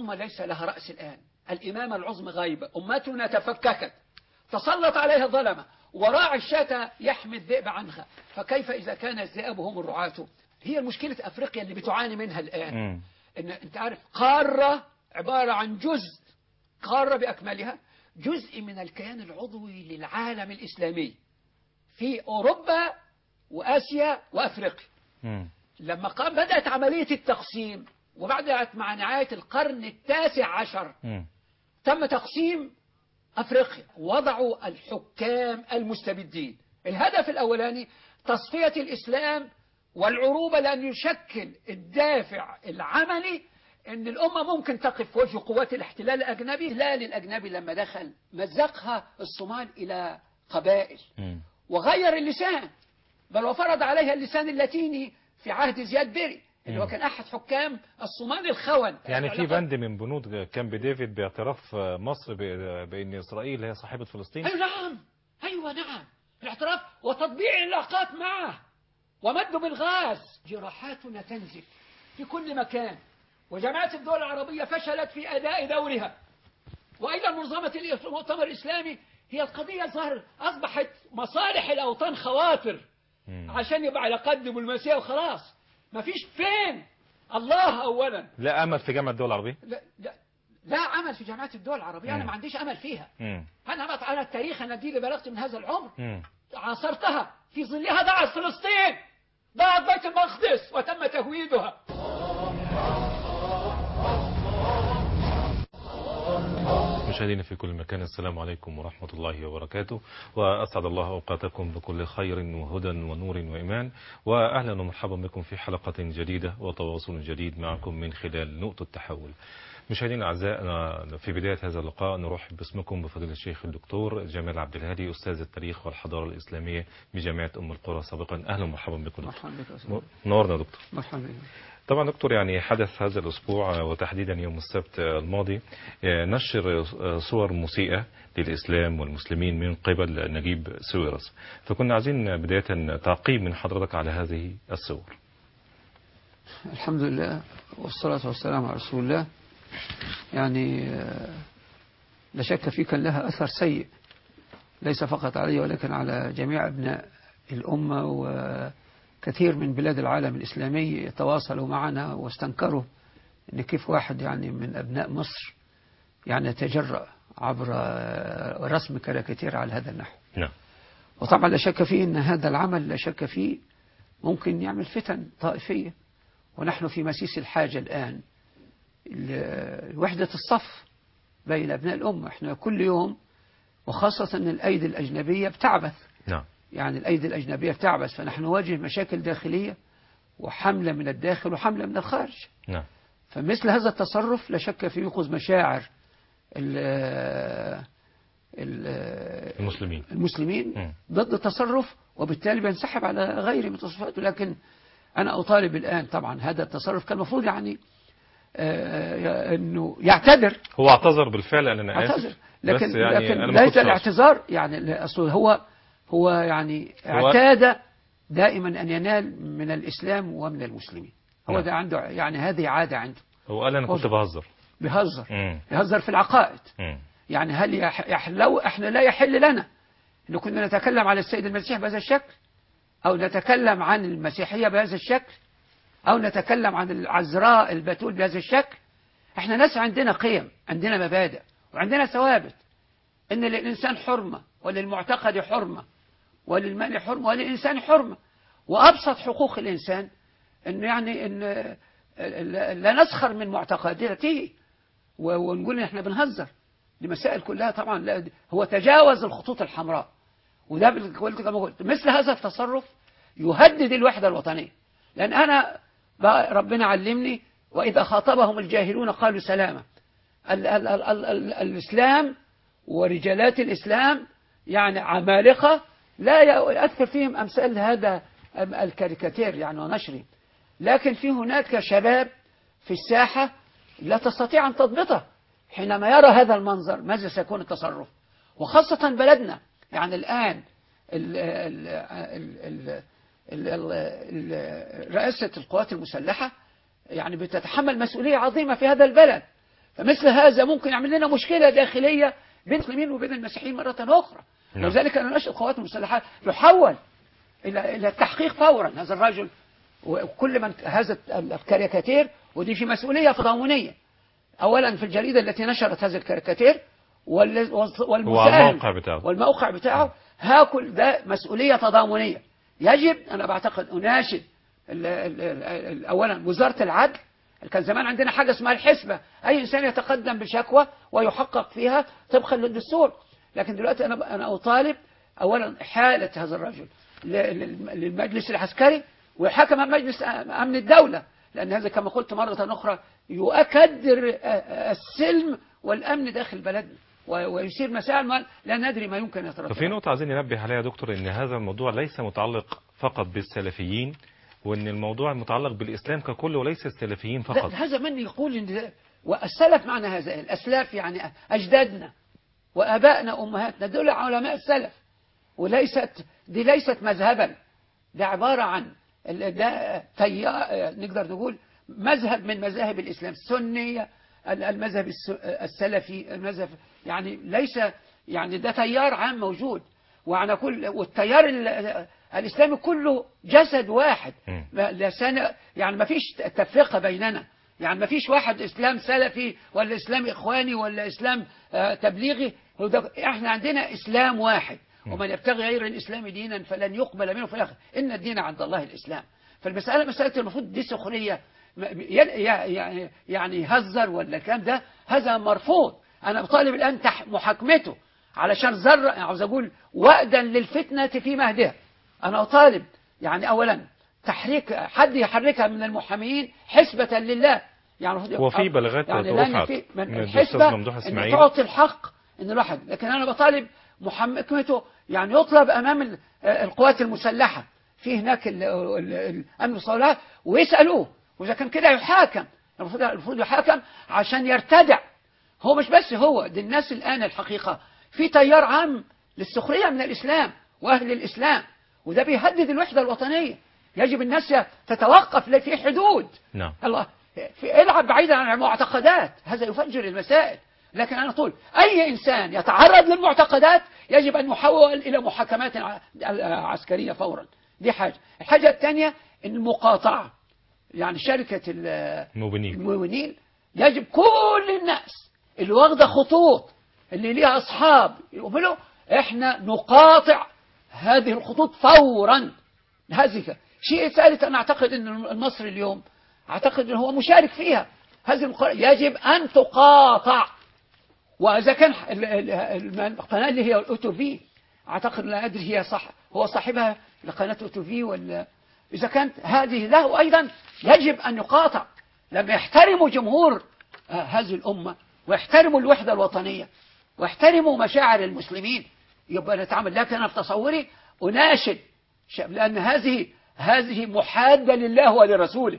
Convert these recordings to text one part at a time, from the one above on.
الأمة ليس لها رأس الآن الإمامة العظمى غايبة أمتنا تفككت تسلط عليها الظلمة وراعي الشاة يحمي الذئب عنها فكيف إذا كان الذئاب هم الرعاة هي مشكلة أفريقيا اللي بتعاني منها الآن مم. إن أنت عارف قارة عبارة عن جزء قارة بأكملها جزء من الكيان العضوي للعالم الإسلامي في أوروبا وآسيا وأفريقيا مم. لما قام بدأت عملية التقسيم وبعدت مع نهاية القرن التاسع عشر مم. تم تقسيم أفريقيا وضعوا الحكام المستبدين الهدف الأولاني تصفية الإسلام والعروبة لأن يشكل الدافع العملي أن الأمة ممكن تقف في وجه قوات الاحتلال الأجنبي الاحتلال الأجنبي لما دخل مزقها الصومال إلى قبائل مم. وغير اللسان بل وفرض عليها اللسان اللاتيني في عهد زياد بري اللي هو مم. كان أحد حكام الصومال الخون يعني في العلاقات- بند من بنود كامب ديفيد باعتراف مصر ب- بأن إسرائيل هي صاحبة فلسطين أيوة نعم أيوة نعم الاعتراف وتطبيع العلاقات معه ومد بالغاز جراحاتنا تنزف في كل مكان وجماعة الدول العربية فشلت في أداء دورها وأيضا منظمة المؤتمر الإسلامي هي القضية ظهر أصبحت مصالح الأوطان خواطر مم. عشان يبقى علاقات دبلوماسية وخلاص مفيش فين الله أولا لا أمل في جامعة الدول العربية لا, لا, لا عمل في جامعات الدول العربية أنا مم. ما عنديش أمل فيها مم. أنا أنا التاريخ أنا دي اللي بلغت من هذا العمر مم. عاصرتها في ظلها ضاعت فلسطين ضاعت بيت المقدس وتم تهويدها مشاهدينا في كل مكان السلام عليكم ورحمة الله وبركاته وأسعد الله أوقاتكم بكل خير وهدى ونور وإيمان وأهلا ومرحبا بكم في حلقة جديدة وتواصل جديد معكم من خلال نقطة التحول مشاهدينا الأعزاء أنا في بداية هذا اللقاء نرحب باسمكم بفضيلة الشيخ الدكتور جمال عبد الهادي أستاذ التاريخ والحضارة الإسلامية بجامعة أم القرى سابقا أهلا ومرحبا بكم دكتور. مرحبا بك يا أستاذ. نورنا دكتور مرحبا بك طبعا دكتور يعني حدث هذا الأسبوع وتحديدا يوم السبت الماضي نشر صور مسيئة للإسلام والمسلمين من قبل نجيب سويرس فكنا عايزين بداية تعقيب من حضرتك على هذه الصور الحمد لله والصلاة والسلام على رسول الله يعني آه، لا شك في كان لها أثر سيء ليس فقط علي ولكن على جميع أبناء الأمة وكثير من بلاد العالم الإسلامي يتواصلوا معنا واستنكروا أن كيف واحد يعني من أبناء مصر يعني يتجرأ عبر آه، رسم كاريكاتير على هذا النحو نعم وطبعا لا شك فيه أن هذا العمل لا شك فيه ممكن يعمل فتن طائفية ونحن في مسيس الحاجة الآن ل- لوحدة الصف بين أبناء الأمة احنا كل يوم وخاصة أن الأيدي الأجنبية بتعبث نعم يعني الأيدي الأجنبية بتعبث فنحن نواجه مشاكل داخلية وحملة من الداخل وحملة من الخارج نعم فمثل هذا التصرف لا شك فيه يوقظ مشاعر ال- ال- المسلمين المسلمين مم. ضد التصرف وبالتالي بينسحب على غير من تصرفاته لكن أنا أطالب الآن طبعا هذا التصرف كان المفروض يعني آه، أنه يعتذر هو اعتذر بالفعل أن أنا اعتذر آسف لكن بس يعني لكن أنا ما ليس كنتش أقصد. الاعتذار يعني لا، أصل هو هو يعني هو- اعتاد دائما أن ينال من الإسلام ومن المسلمين هو نعم. ده عنده يعني هذه عادة عنده هو قال أنا كنت هو- بهزر بيهزر مم. بيهزر في العقائد مم. يعني هل يح... يح... لو احنا لا يحل لنا ان كنا نتكلم عن السيد المسيح بهذا الشكل او نتكلم عن المسيحية بهذا الشكل او نتكلم عن العذراء البتول بهذا الشكل احنا ناس عندنا قيم عندنا مبادئ وعندنا ثوابت ان للانسان حرمة وللمعتقد حرمة وللمال حرمة وللانسان حرمة وابسط حقوق الانسان انه يعني ان لا نسخر من معتقداته و- ونقول ان احنا بنهزر دي مسائل كلها طبعا لا هو تجاوز الخطوط الحمراء وده بال- قلت كما قلت مثل هذا التصرف يهدد الوحدة الوطنية لأن أنا بقى ربنا علمني وإذا خاطبهم الجاهلون قالوا سلاما ال ال ال ال ال الإسلام ورجالات الإسلام يعني عمالقة لا يؤثر فيهم أمثال هذا الكاريكاتير يعني ونشره لكن في هناك شباب في الساحة لا تستطيع أن تضبطه حينما يرى هذا المنظر ماذا سيكون التصرف وخاصة بلدنا يعني الآن ال ال ال ال ال ال رئاسة القوات المسلحة يعني بتتحمل مسؤولية عظيمة في هذا البلد فمثل هذا ممكن يعمل لنا مشكلة داخلية بين المسلمين وبين المسيحيين مرة أخرى نعم. ولذلك أنا نشأ القوات المسلحة يحول إلى إلى التحقيق فورا هذا الرجل وكل من هذا الكاريكاتير ودي في مسؤولية تضامنية أولا في الجريدة التي نشرت هذا الكاريكاتير وال- والمساهم الموقع بتاعه. والموقع بتاعه هاكل ده مسؤولية تضامنية يجب أنا بعتقد أناشد ال- ال- ال- أولا وزارة العدل كان زمان عندنا حاجة اسمها الحسبة أي إنسان يتقدم بشكوى ويحقق فيها طبقا للدستور لكن دلوقتي أنا أنا أطالب أولا حالة هذا الرجل ل- لل- للمجلس العسكري وحكم مجلس أمن الدولة لأن هذا كما قلت مرة أخرى يؤكدر السلم والأمن داخل بلدنا و- ويثير مسائل ما لا ندري ما يمكن يترتب ففي نقطة عايزين ننبه عليها يا دكتور ان هذا الموضوع ليس متعلق فقط بالسلفيين وان الموضوع متعلق بالاسلام ككل وليس السلفيين لا فقط هذا من يقول ان ده- والسلف معنى هذا الاسلاف يعني اجدادنا وابائنا وامهاتنا دول علماء السلف وليست دي ليست مذهبا ده عباره عن ال- ده تيار نقدر نقول مذهب من مذاهب الاسلام السنيه ال- المذهب الس- السلفي المذهب يعني ليس يعني ده تيار عام موجود وعلى كل والتيار ال- الاسلامي كله جسد واحد مم. ما- لا سنة يعني ما فيش تفرقة بيننا يعني ما فيش واحد إسلام سلفي ولا إسلام إخواني ولا إسلام آه، تبليغي هو ده احنا عندنا إسلام واحد ومن يبتغي غير الإسلام دينا فلن يقبل منه في الآخر إن الدين عند الله الإسلام فالمسألة مسألة المفروض دي سخرية م- ي- ي- يعني يهزر ولا الكلام ده هذا مرفوض أنا بطالب الآن تح- محاكمته علشان زر عاوز أقول وأدا للفتنة في مهدها أنا أطالب يعني أولا تحريك حد يحركها من المحامين حسبة لله يعني المفروض- وفي بلاغات يعني لأن رفعت في من من الأستاذ الحسبة ممدوح إن إسماعيل. تعطي الحق إن الواحد لكن أنا بطالب محاكمته يعني يطلب أمام ال- القوات المسلحة في هناك ال- ال- الأمن والصلاة ويسألوه وإذا كان كده يحاكم المفروض المفروض يحاكم عشان يرتدع هو مش بس هو دي الناس الآن الحقيقة في تيار عام للسخرية من الإسلام وأهل الإسلام وده بيهدد الوحدة الوطنية يجب الناس تتوقف لا في حدود نعم الله في العب بعيدا عن المعتقدات هذا يفجر المسائل لكن أنا أقول أي إنسان يتعرض للمعتقدات يجب أن يحول إلى محاكمات ع- عسكرية فورا دي حاجة الحاجة الثانية المقاطعة يعني شركة ال- مبنين المؤمنين يجب كل الناس اللي واخده خطوط اللي ليها اصحاب يقولوا احنا نقاطع هذه الخطوط فورا هذه شيء ثالث انا اعتقد ان المصري اليوم اعتقد ان هو مشارك فيها هذه المقا- يجب ان تقاطع واذا كان ال- ال- ال- القناه اللي هي الاوتو في اعتقد لا ادري هي صح هو صاحبها لقناه اوتو في ولا اذا كانت هذه له ايضا يجب ان يقاطع لما يحترموا جمهور آه، هذه الامه ويحترموا الوحده الوطنيه ويحترموا مشاعر المسلمين يبقى نتعامل لكن انا في تصوري اناشد شاب- لان هذه هذه محاده لله ولرسوله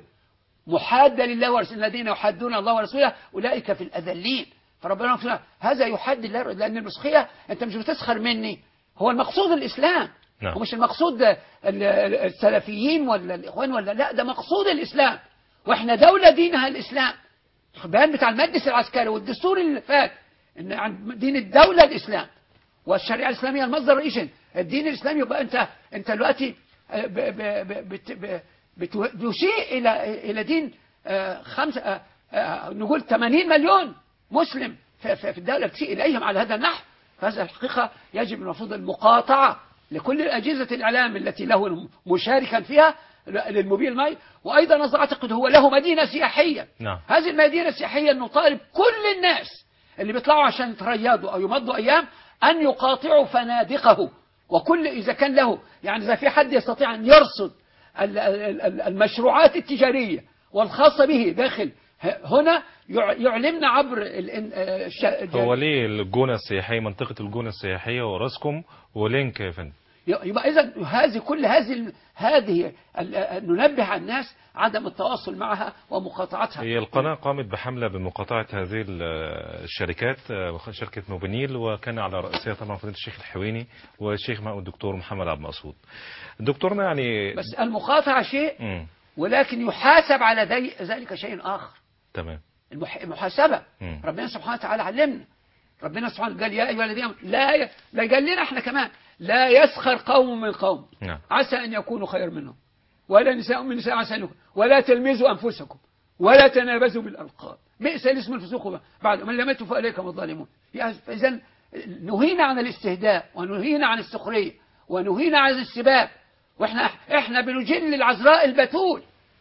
محادة لله ورسوله الذين يحادون الله ورسوله أولئك في الأذلين فربنا يغفر لنا. هذا يحد الله لأن المسخية أنت مش بتسخر مني هو المقصود الإسلام نعم. ومش المقصود ال- ال- السلفيين ولا الإخوان ولا لا ده مقصود الإسلام وإحنا دولة دينها الإسلام البيان بتاع المجلس العسكري والدستور اللي فات إن عن دين الدولة الإسلام والشريعة الإسلامية المصدر الرئيسي الدين الإسلامي يبقى أنت أنت دلوقتي آه، ب- ب- ب- بت- ب- بتو- بتشيء إلى إلى دين آه، خمسة آه، آه، نقول 80 مليون مسلم في في- في الدولة بتسيء إليهم على هذا النحو فهذا الحقيقة يجب المفروض المقاطعة لكل أجهزة الإعلام التي له مشاركا فيها للموبيل ماي وأيضا أنا أعتقد هو له مدينة سياحية نعم. هذه المدينة السياحية نطالب كل الناس اللي بيطلعوا عشان يتريضوا أو يمضوا أيام أن يقاطعوا فنادقه وكل إذا كان له يعني إذا في حد يستطيع أن يرصد ال- ال- ال- المشروعات التجارية والخاصة به داخل ه- هنا يع- يعلمنا عبر ال- آه، الش- هو ليه الجونة السياحية منطقة الجونة السياحية وراسكم ولينك يا فندم يبقى اذا هذه كل هذه ال- هذه ال- ننبه على الناس عدم التواصل معها ومقاطعتها هي القناة قامت بحملة بمقاطعة هذه ال- الشركات آه، شركة موبينيل وكان على رأسها طبعا فضيلة الشيخ الحويني والشيخ معه الدكتور محمد عبد المقصود دكتورنا يعني بس المقاطعة شيء مم. ولكن يحاسب على ذي- ذلك شيء آخر تمام المح- المحاسبة مم. ربنا سبحانه وتعالى علمنا ربنا سبحانه قال يا أيها الذين آمنوا لا ي... لا قال لنا احنا كمان لا يسخر قوم من قوم نعم عسى أن يكونوا خير منهم ولا نساء من نساء عسى أن يكونوا ولا تلمزوا أنفسكم ولا تنابزوا بالألقاب بئس الاسم الفسوق بعد من لم يتوا فإليكم الظالمون إذا نهينا عن الاستهداء ونهينا عن السخرية ونهينا عن السباب واحنا احنا بنجل العذراء البتول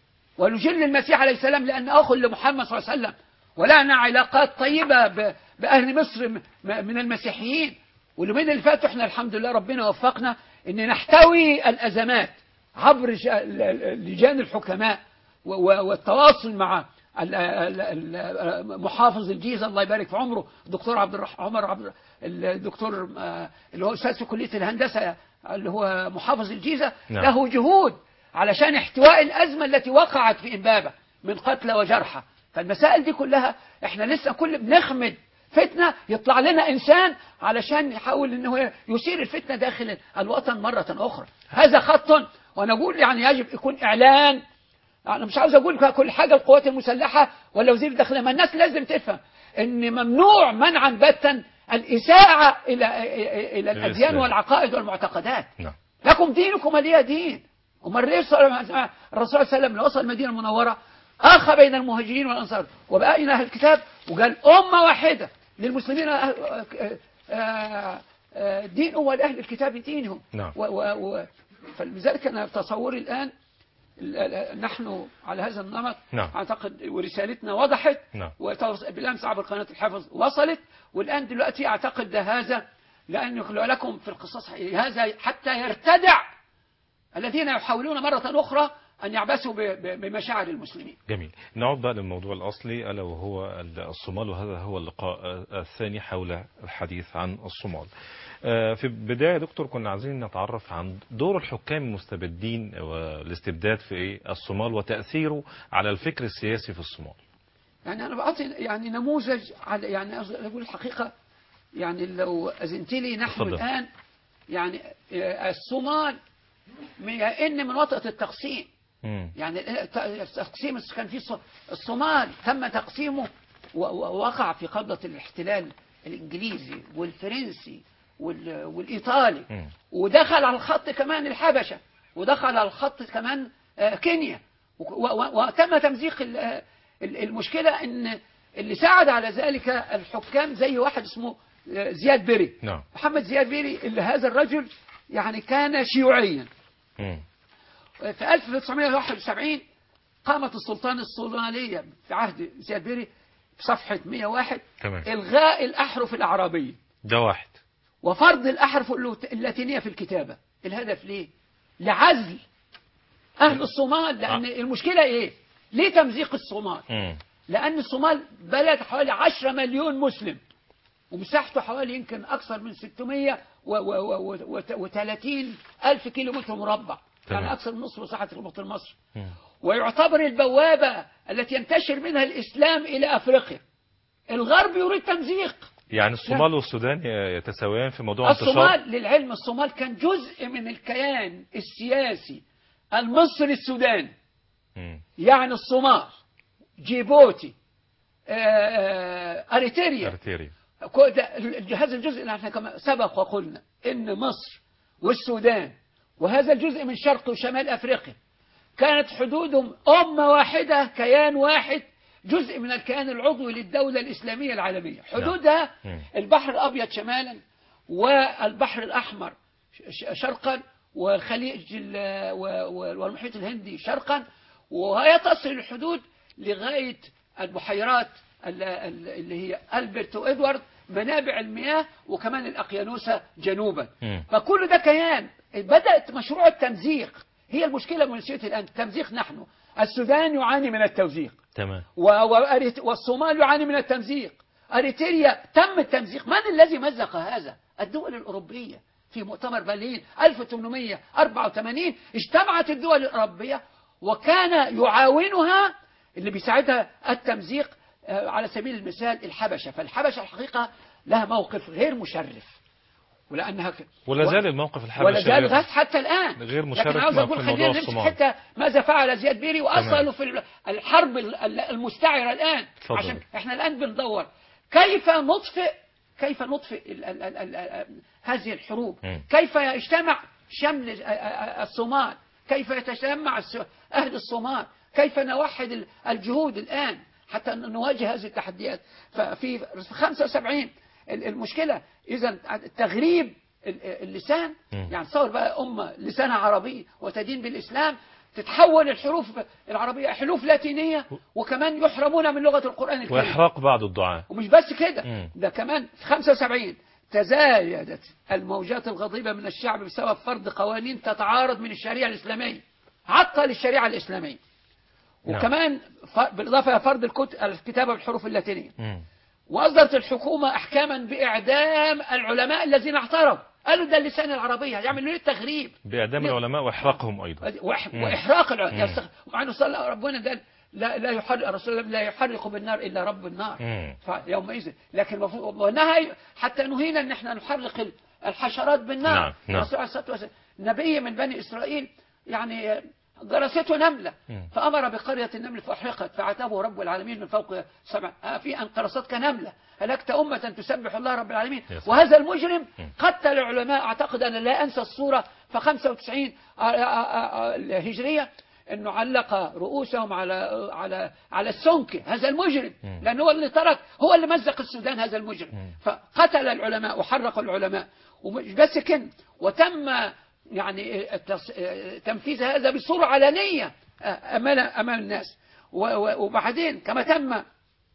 ونجل المسيح عليه السلام لأن أخ لمحمد صلى الله عليه وسلم ولنا علاقات طيبة ب- بأهل مصر م- من المسيحيين واليومين اللي فاتوا احنا الحمد لله ربنا وفقنا ان نحتوي الأزمات عبر ج- ال- ال- لجان الحكماء و- و- والتواصل مع ال- ال- ال- محافظ الجيزة الله يبارك في عمره الدكتور عبد الرح عمر عبد الدكتور آه، اللي هو أستاذ في كلية الهندسة اللي هو محافظ الجيزة نعم. له جهود علشان احتواء الأزمة التي وقعت في إمبابة من قتلى وجرحى فالمسائل دي كلها احنا لسه كل بنخمد فتنة يطلع لنا إنسان علشان يحاول أنه يثير الفتنة داخل الوطن مرة أخرى هذا خط وأنا أقول يعني يجب يكون إعلان أنا مش عاوز أقول كل حاجة القوات المسلحة ولا وزير الداخلية ما الناس لازم تفهم إن ممنوع منعا باتا الإساءة إلى إلى الأديان الإسلام. والعقائد والمعتقدات نعم لكم دينكم ولي دين امال ليه صلى- الرسول صلى الله عليه وسلم لما وصل المدينه المنوره اخى بين المهاجرين والانصار وبقى اهل الكتاب وقال امه واحده للمسلمين آه، آه، آه، آه، دين ولأهل الكتاب دينهم نعم. و و و فلذلك انا تصوري الان ال- ال- نحن على هذا النمط نعم. اعتقد ورسالتنا وضحت نعم. وتوص- بالامس عبر قناه الحفظ وصلت والان دلوقتي اعتقد ده هذا لان يخلق لكم في القصص هذا حتى يرتدع الذين يحاولون مرة أخرى أن يعبثوا ب- ب- بمشاعر المسلمين جميل نعود بقى للموضوع الأصلي ألا وهو الصومال وهذا هو اللقاء الثاني حول الحديث عن الصومال آه، في البداية يا دكتور كنا عايزين نتعرف عن دور الحكام المستبدين والاستبداد في إيه؟ الصومال وتأثيره على الفكر السياسي في الصومال يعني أنا بعطي يعني نموذج على يعني أقول الحقيقة يعني لو أذنت لي نحن تفضل. الآن يعني آه، الصومال إن من وطأة التقسيم مم. يعني التقسيم كان في الص- الصومال تم تقسيمه و- و- ووقع في قبضة الاحتلال الإنجليزي والفرنسي وال- والإيطالي مم. ودخل على الخط كمان الحبشة ودخل على الخط كمان آه، كينيا و- و- وتم تمزيق ال- آه، ال- المشكلة ان اللي ساعد على ذلك الحكام زي واحد اسمه آه، زياد بيري نعم محمد زياد بيري اللي هذا الرجل يعني كان شيوعيا مم. في 1971 قامت السلطان الصومالية في عهد زياد بيري في صفحة 101 تمام إلغاء الأحرف الأعرابية ده واحد وفرض الأحرف اللوت- اللاتينية في الكتابة الهدف ليه؟ لعزل أهل الصومال لأن المشكلة إيه؟ ليه تمزيق الصومال؟ مم. لأن الصومال بلد حوالي 10 مليون مسلم ومساحته حوالي يمكن أكثر من 630 ألف كيلو متر مربع تمام. يعني أكثر من نصف مساحة الوطن المصري مم. ويعتبر البوابة التي ينتشر منها الإسلام إلى أفريقيا الغرب يريد تمزيق يعني الصومال والسودان يتساويان في موضوع انتشار الصومال للعلم الصومال كان جزء من الكيان السياسي المصري السوداني مم. يعني الصومال جيبوتي آه، آه، أريتريا ارتيريا كو- ده- هذا الجزء اللي احنا كما سبق وقلنا ان مصر والسودان وهذا الجزء من شرق وشمال افريقيا كانت حدودهم امه واحده كيان واحد جزء من الكيان العضوي للدوله الاسلاميه العالميه حدودها مم. البحر الابيض شمالا والبحر الاحمر ش- شرقا والخليج ال- و- و- والمحيط الهندي شرقا وهي تصل الحدود لغايه البحيرات ال- ال- اللي هي ألبرت وإدوارد منابع المياه وكمان الأقيانوسة جنوبا مم. فكل ده كيان بدأت مشروع التمزيق هي المشكلة منسيتي الآن التمزيق نحن السودان يعاني من التوزيق تمام و- وأريت- والصومال يعاني من التمزيق أريتريا تم التمزيق من الذي مزق هذا الدول الأوروبية في مؤتمر برلين 1884 اجتمعت الدول الأوروبية وكان يعاونها اللي بيساعدها التمزيق آه، على سبيل المثال الحبشة فالحبشة الحقيقة لها موقف غير مشرف ولانها ك- ولا و- زال الموقف الحبشي ولا زال غير- لغايه حتى الان غير لكن مشارك عاوز مع- اقول في خلينا موضوع نمسك الصومال. حتى ماذا فعل زياد بيري تمام. واصله في الحرب ال- ال- المستعره الان اتفضل. عشان احنا الان بندور كيف نطفئ كيف نطفئ ال ال ال ال ال هذه الحروب مم. كيف يجتمع شمل ال- الصومال كيف يتجمع الس- اهل الصومال كيف نوحد ال- الجهود الان حتى نواجه هذه التحديات ففي 75 ال- المشكله اذا تغريب ال- اللسان مم. يعني تصور بقى أمة لسانها عربي وتدين بالإسلام تتحول الحروف العربية حروف لاتينية وكمان يحرمون من لغة القرآن الكريم وإحراق بعض الدعاة ومش بس كده مم. ده كمان في 75 تزايدت الموجات الغضيبة من الشعب بسبب فرض قوانين تتعارض من الشريعة الإسلامية عطل الشريعة الإسلامية نعم. وكمان ف- بالإضافة إلى فرض الكت- الكتابة بالحروف اللاتينية مم. وأصدرت الحكومة أحكاما بإعدام العلماء الذين اعترضوا قالوا ده اللسان العربية هيعملوا ليه التغريب بإعدام ليه؟ العلماء وإحراقهم أيضا وإح- مم. وإحراق العلماء مم. يستخ- مع أنه صلى ربنا قال لا لا يحرق الرسول لا يحرق بالنار إلا رب النار مم. فيومئذ لكن المفروض ونهى حتى نهينا ان احنا نحرق ال- الحشرات بالنار نعم، نعم. الرسول عليه الصلاه والسلام نبي من بني اسرائيل يعني جرسته نمله مم. فامر بقريه النمل فاحرقت فعتبه رب العالمين من فوق سبع آه، في ان قرصتك نمله هلكت امه تسبح الله رب العالمين يا سلام. وهذا المجرم مم. قتل العلماء اعتقد انا لا انسى الصوره ف 95 آه، آه، آه، الهجريه انه علق رؤوسهم على على على السنك هذا المجرم مم. لانه هو اللي ترك هو اللي مزق السودان هذا المجرم مم. فقتل العلماء وحرق العلماء ومش بس كده وتم يعني التص- تنفيذ هذا بصورة علنية أمام أمام الناس و- و- وبعدين كما تم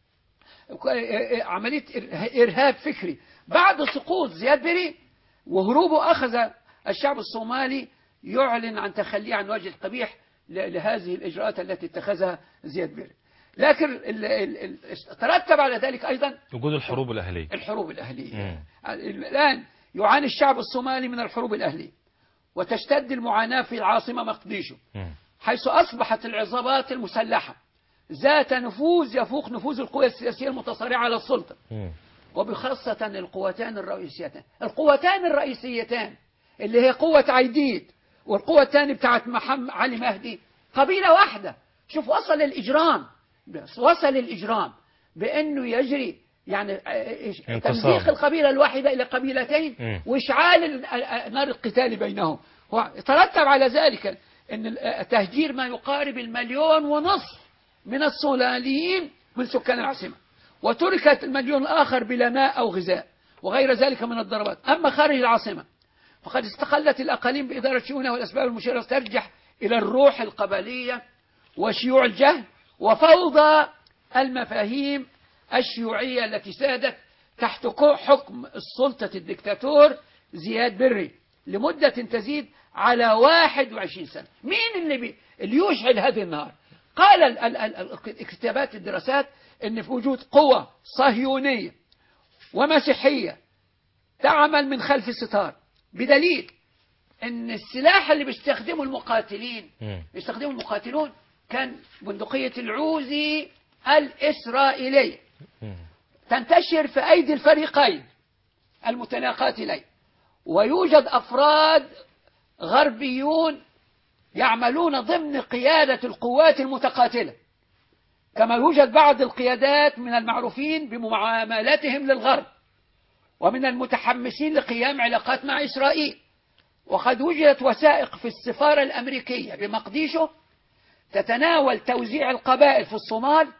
عملية إرهاب فكري بعد سقوط زياد بري وهروبه أخذ الشعب الصومالي يعلن عن تخليه عن وجه القبيح ل- لهذه الإجراءات التي اتخذها زياد بري لكن ال- ال- ال- ترتب على ذلك أيضا وجود الحروب الأهلية الحروب الأهلية مم. الآن يعاني الشعب الصومالي من الحروب الأهلية وتشتد المعاناة في العاصمة مقديشو مم. حيث أصبحت العصابات المسلحة ذات نفوذ يفوق نفوذ القوى السياسية المتصارعة على السلطة مم. وبخاصة القوتان الرئيسيتان القوتان الرئيسيتان اللي هي قوة عيديد والقوة الثانية بتاعت محمد علي مهدي قبيلة واحدة شوف وصل الإجرام بس وصل الإجرام بأنه يجري يعني آه، إيش- انقسام. تمزيق القبيلة الواحدة إلى قبيلتين مم. وإشعال ال- آه، نار القتال بينهم وترتب على ذلك أن ال- آه، تهجير ما يقارب المليون ونصف من الصوماليين من سكان العاصمة وتركت المليون الآخر بلا ماء أو غذاء وغير ذلك من الضربات أما خارج العاصمة فقد استقلت الأقاليم بإدارة شؤونها والأسباب المشيرة ترجح إلى الروح القبلية وشيوع الجهل وفوضى المفاهيم الشيوعية التي سادت تحت كو- حكم السلطة الدكتاتور زياد بري لمدة تزيد على 21 سنة مين اللي, بي اللي يشعل هذه النار قال ال- ال- ال- الكتابات الدراسات ان في وجود قوة صهيونية ومسيحية تعمل من خلف الستار بدليل ان السلاح اللي بيستخدمه المقاتلين مم. يستخدمه المقاتلون كان بندقية العوزي الإسرائيلية مم. تنتشر في أيدي الفريقين المتناقاتلين ويوجد أفراد غربيون يعملون ضمن قيادة القوات المتقاتلة كما يوجد بعض القيادات من المعروفين بمعاملتهم للغرب ومن المتحمسين لقيام علاقات مع إسرائيل وقد وجدت وثائق في السفارة الأمريكية بمقديشو تتناول توزيع القبائل في الصومال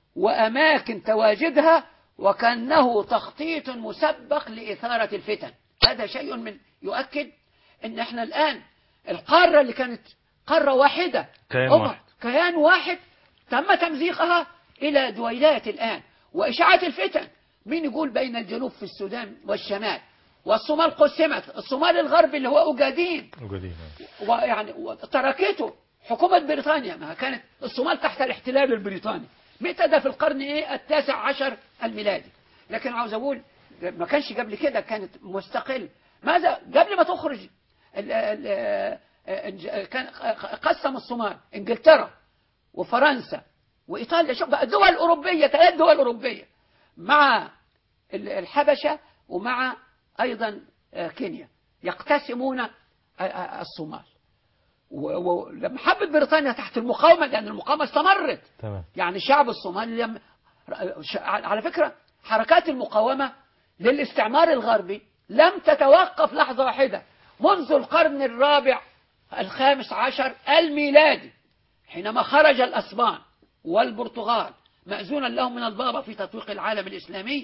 وأماكن تواجدها وكأنه تخطيط مسبق لإثارة الفتن هذا شيء من يؤكد أن احنا الآن القارة اللي كانت قارة واحدة كيان أمم، واحد. كيان واحد تم تمزيقها إلى دويلات الآن وإشاعة الفتن مين يقول بين الجنوب في السودان والشمال والصومال قسمت الصومال الغربي اللي هو أوجادين موجودين ويعني وتركته حكومة بريطانيا ما كانت الصومال تحت الاحتلال البريطاني متى ده في القرن ايه التاسع عشر الميلادي لكن عاوز اقول ما كانش قبل كده كانت مستقل ماذا قبل ما تخرج ال ال ال كان قسم الصومال انجلترا وفرنسا وايطاليا شوف بقى دول اوروبيه ثلاث دول اوروبيه مع ال- الحبشه ومع ايضا آه، كينيا يقتسمون آه، آه، الصومال و- ولما حبت بريطانيا تحت المقاومة لأن المقاومة استمرت تمام يعني الشعب الصومالي لم ش- على فكرة حركات المقاومة للاستعمار الغربي لم تتوقف لحظة واحدة منذ القرن الرابع الخامس عشر الميلادي حينما خرج الأسبان والبرتغال مأذونا لهم من البابا في تطويق العالم الإسلامي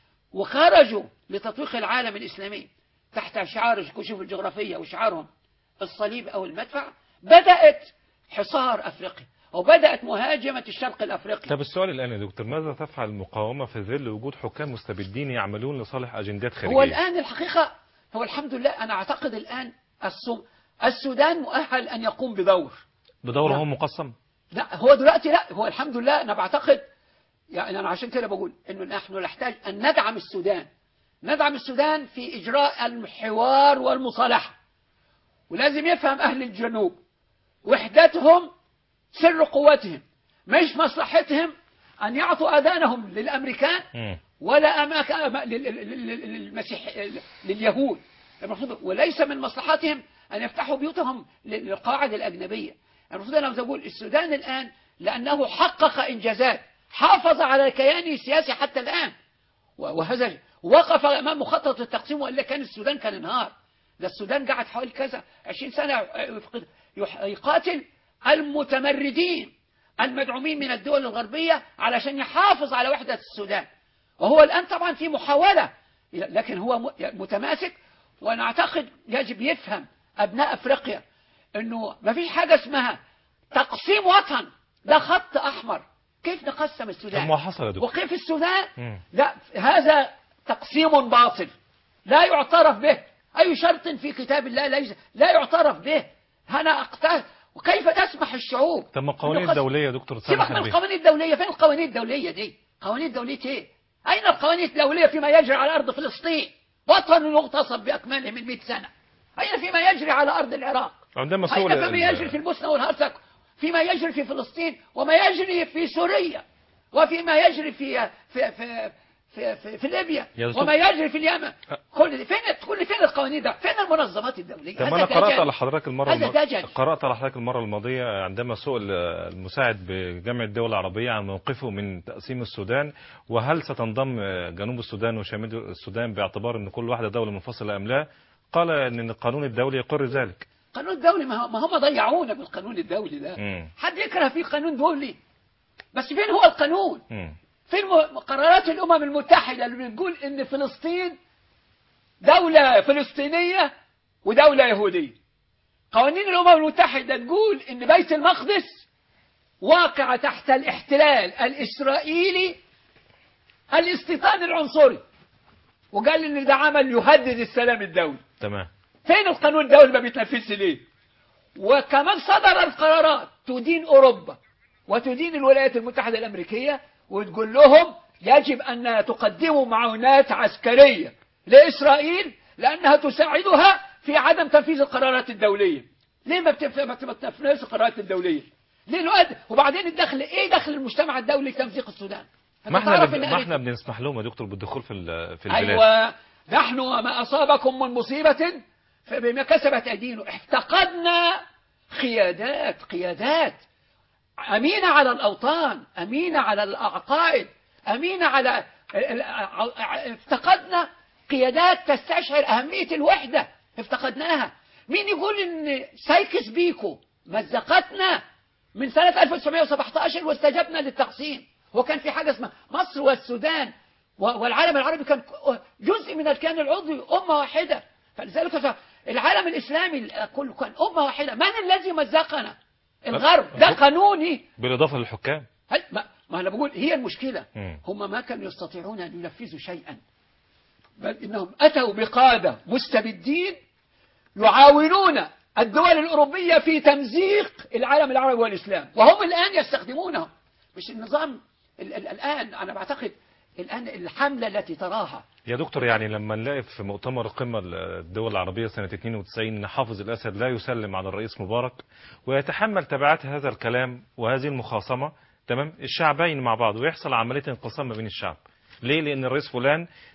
وخرجوا لتطويق العالم الإسلامي تحت شعار الكشوف الجغرافية وشعارهم الصليب أو المدفع بدأت حصار أفريقيا وبدأت مهاجمة الشرق الأفريقي طب السؤال الآن يا دكتور ماذا تفعل المقاومة في ظل وجود حكام مستبدين يعملون لصالح أجندات خارجية هو الآن الحقيقة هو الحمد لله أنا أعتقد الآن السو- السودان مؤهل أن يقوم بدور بدوره نعم. هو مقسم لا هو دلوقتي لا هو الحمد لله أنا بعتقد يعني أنا عشان كده بقول إنه نحن نحتاج أن ندعم السودان ندعم السودان في إجراء الحوار والمصالحة ولازم يفهم أهل الجنوب وحدتهم سر قوتهم مش مصلحتهم أن يعطوا أذانهم للأمريكان مم. ولا أماك أما- لل- لل- لل- للمسيح لليهود المفروض وليس من مصلحتهم أن يفتحوا بيوتهم للقواعد الأجنبية المفروض أنا أقول السودان الآن لأنه حقق إنجازات حافظ على كيانه السياسي حتى الآن و- وهذا وقف أمام مخطط التقسيم وإلا كان السودان كان انهار ده السودان قعد حوالي كذا 20 سنة يفقد- يح- يقاتل المتمردين المدعومين من الدول الغربية علشان يحافظ على وحدة السودان وهو الآن طبعا في محاولة لكن هو م- متماسك وأنا أعتقد يجب يفهم أبناء أفريقيا أنه ما فيش حاجة اسمها تقسيم وطن ده خط أحمر كيف نقسم طب السودان ما حصل يا دكتور وكيف السودان مم. لا هذا تقسيم باطل لا يعترف به أي شرط في كتاب الله ليس لا يعترف به أنا أقتل وكيف تسمح الشعوب طب ما القوانين إنه قس- الدولية يا دكتور سيبك تسمح من به القوانين الدولية فين القوانين الدولية دي قوانين الدولية ايه أين القوانين الدولية فيما يجري على أرض فلسطين وطن يغتصب بأكمله من 100 سنة أين فيما يجري على أرض العراق عندما سئل أين فيما يجري في البوسنة والهرسك فيما يجري في فلسطين وما يجري في سوريا وفيما يجري في في في في, في, في ليبيا يا دكتور. وما يجري في اليمن كل دي- فين كل فين القوانين ده فين المنظمات الدولية طب هذا انا قرات دجل. على حضرتك المره هذا الم... دجل. قرات على حضرتك المره الماضيه عندما سئل المساعد بجامعه الدول العربيه عن موقفه من تقسيم السودان وهل ستنضم جنوب السودان وشمال السودان باعتبار ان كل واحده دوله منفصله ام لا قال ان القانون الدولي يقر ذلك القانون الدولي ما ما هم ضيعونا بالقانون الدولي ده مم. حد يكره في قانون دولي بس فين هو القانون مم. فين م- قرارات الأمم المتحدة اللي بتقول إن فلسطين دولة فلسطينية ودولة يهودية قوانين الأمم المتحدة تقول إن بيت المقدس واقع تحت الاحتلال الإسرائيلي الاستيطان العنصري وقال إن ده عمل يهدد السلام الدولي تمام فين القانون الدولي ما بيتنفذش ليه وكمان صدر القرارات تدين أوروبا وتدين الولايات المتحدة الأمريكية وتقول لهم يجب أن تقدموا معونات عسكرية لإسرائيل لأنها تساعدها في عدم تنفيذ القرارات الدولية ليه ما بتف- ما بتنفذش القرارات الدولية ليه نؤد وبعدين الدخل ايه دخل المجتمع الدولي في تمزيق السودان ما أنت احنا تعرف بن... إن ما أمريكا- احنا بنسمح لهم يا دكتور بالدخول في ال- في البلاد أيوة نحن وما أصابكم من مصيبة فبما كسبت أيدينا افتقدنا قيادات قيادات أمينة على الأوطان أمينة على العقائد أمينة على افتقدنا قيادات تستشعر أهمية الوحدة افتقدناها مين يقول إن سايكس بيكو مزقتنا من سنة 1917 واستجبنا للتقسيم وكان في حاجة اسمها مصر والسودان و- والعالم العربي كان جزء من الكيان العضوي أمة واحدة فلذلك العالم الإسلامي كله كان أمة واحدة من الذي مزقنا الغرب ده قانوني بالاضافه للحكام هل ما, ما أنا بقول هي المشكلة مم. هم ما كانوا يستطيعون أن ينفذوا شيئا بل إنهم أتوا بقادة مستبدين يعاونون الدول الأوروبية في تمزيق العالم العربي والإسلام وهم الآن يستخدمونه مش النظام ال ال الآن أنا بعتقد الآن الحملة التي تراها يا دكتور يعني لما نلاقي في مؤتمر القمة الدول العربية سنة 92 ان حافظ الأسد لا يسلم على الرئيس مبارك ويتحمل تبعات هذا الكلام وهذه المخاصمة تمام الشعبين مع بعض ويحصل عملية انقسام ما بين الشعب ليه لأن الرئيس فلان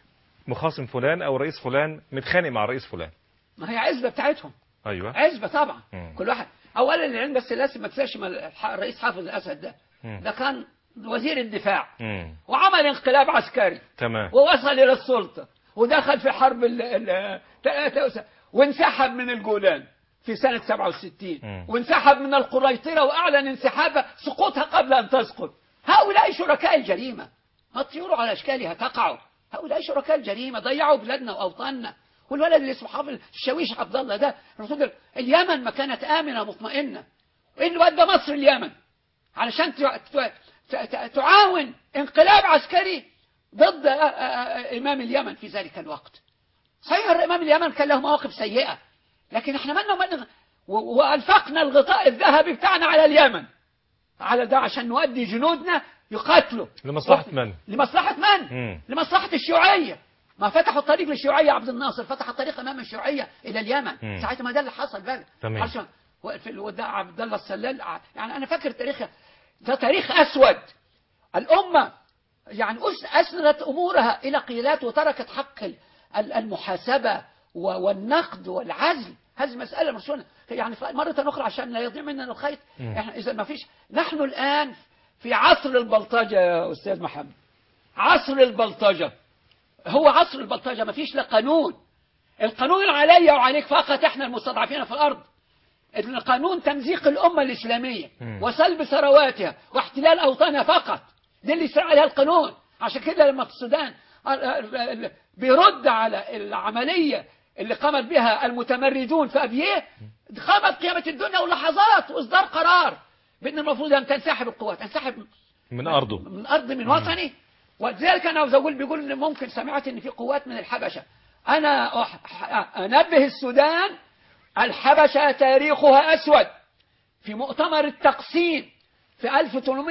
مخاصم فلان او رئيس فلان متخانق مع رئيس فلان ما هي عزبة بتاعتهم ايوه عزبة طبعا مم. كل واحد اولا العلم بس لازم ما تنساش ما الح- الرئيس حافظ الاسد ده مم. ده كان وزير الدفاع مم. وعمل انقلاب عسكري تمام ووصل الى السلطه ودخل في حرب ال ال 73 وانسحب من الجولان في سنة 67 مم. وانسحب من القريطرة وأعلن انسحاب سقوطها قبل أن تسقط هؤلاء شركاء الجريمة الطيور على أشكالها تقع هؤلاء شركاء الجريمة ضيعوا بلادنا وأوطاننا والولد اللي اسمه حافظ الشاويش عبد الله ده الرسول اليمن ما كانت آمنة مطمئنة إيه اللي ودى مصر اليمن علشان تع- تع- تع- تعاون انقلاب عسكري ضد آه، آه، آه، إمام اليمن في ذلك الوقت صحيح إمام اليمن كان له مواقف سيئة لكن احنا مالنا ومالنا و- وألفقنا الغطاء الذهبي بتاعنا على اليمن على ده عشان نودي جنودنا يقاتلوا لمصلحة من؟ لمصلحة من؟ مم. لمصلحة الشيوعية ما فتحوا الطريق للشيوعية عبد الناصر فتح الطريق أمام الشيوعية إلى اليمن مم. ساعتها ما ده اللي حصل بقى تمام. عشان وفي الوداع عبد الله السلال ع- يعني أنا فاكر تاريخ ده تاريخ أسود الأمة يعني أس- أسندت أمورها إلى قيلات وتركت حق ال- ال- المحاسبة و- والنقد والعزل هذه مسألة مرسولة يعني ف- مرة أخرى عشان لا يضيع مننا الخيط مم. إحنا إذا ما فيش نحن الآن في عصر البلطجة يا أستاذ محمد عصر البلطجة هو عصر البلطجة ما فيش لا قانون القانون علي وعليك فقط احنا المستضعفين في الأرض القانون تمزيق الأمة الإسلامية مم. وسلب ثرواتها واحتلال أوطانها فقط دي اللي يسرع عليها القانون عشان كده لما في السودان ال- ال- ال- بيرد على العملية اللي قامت بها المتمردون في أبيه قامت قيامة الدنيا ولحظات وإصدار قرار بأن المفروض أن تنسحب القوات تنسحب من ارضه من أرض من وطني ولذلك أنا عاوز أقول بيقول إن ممكن سمعت إن في قوات من الحبشة أنا أح- أنبه السودان الحبشة تاريخها أسود في مؤتمر التقسيم في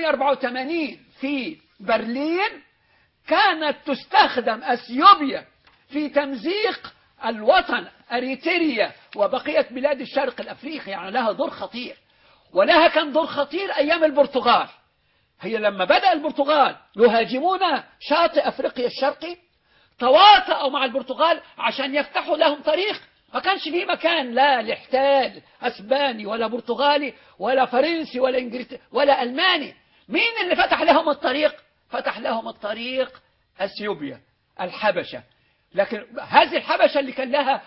1884 في برلين كانت تستخدم أثيوبيا في تمزيق الوطن أريتريا وبقية بلاد الشرق الأفريقي يعني لها دور خطير ولها كان دور خطير أيام البرتغال هي لما بدأ البرتغال يهاجمون شاطئ أفريقيا الشرقي تواطؤوا مع البرتغال عشان يفتحوا لهم طريق ما كانش في مكان لا لاحتال اسباني ولا برتغالي ولا فرنسي ولا انجليزي ولا الماني مين اللي فتح لهم الطريق فتح لهم الطريق اثيوبيا الحبشه لكن هذه الحبشه اللي كان لها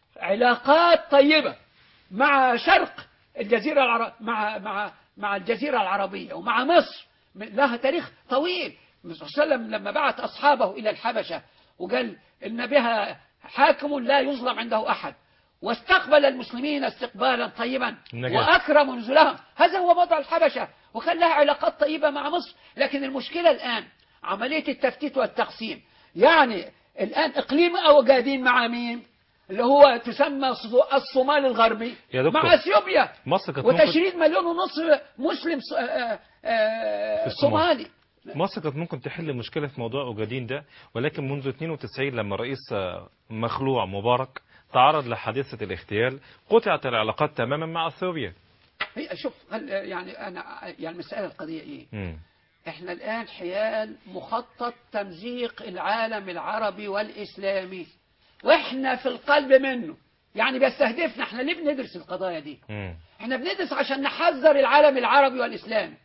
علاقات طيبه مع شرق الجزيرة العرب مع مع مع الجزيرة العربية ومع مصر لها تاريخ طويل الرسول صلى الله عليه وسلم لما بعث أصحابه إلى الحبشة وقال إن بها حاكم لا يظلم عنده أحد واستقبل المسلمين استقبالا طيبا النجاة. وأكرم نزلهم هذا هو وضع الحبشة وكان لها علاقات طيبة مع مصر لكن المشكلة الآن عملية التفتيت والتقسيم يعني الآن إقليم أوجادين مع مين اللي هو تسمى الص- الصومال الغربي يا دكتور، مع اثيوبيا مصر كانت ممكن وتشريد مليون ونص مسلم ص- آه، آه، في الصومال. صومالي مصر كانت ممكن تحل مشكلة في موضوع أوجادين ده ولكن منذ 92 لما رئيس آه، مخلوع مبارك تعرض لحادثة الاغتيال قطعت العلاقات تماما مع اثيوبيا هي شوف هل- يعني انا يعني المساله القضيه ايه؟ مم. احنا الان حيال مخطط تمزيق العالم العربي والاسلامي واحنا في القلب منه يعني بيستهدفنا احنا ليه بندرس القضايا دي؟ مم. احنا بندرس عشان نحذر العالم العربي والاسلامي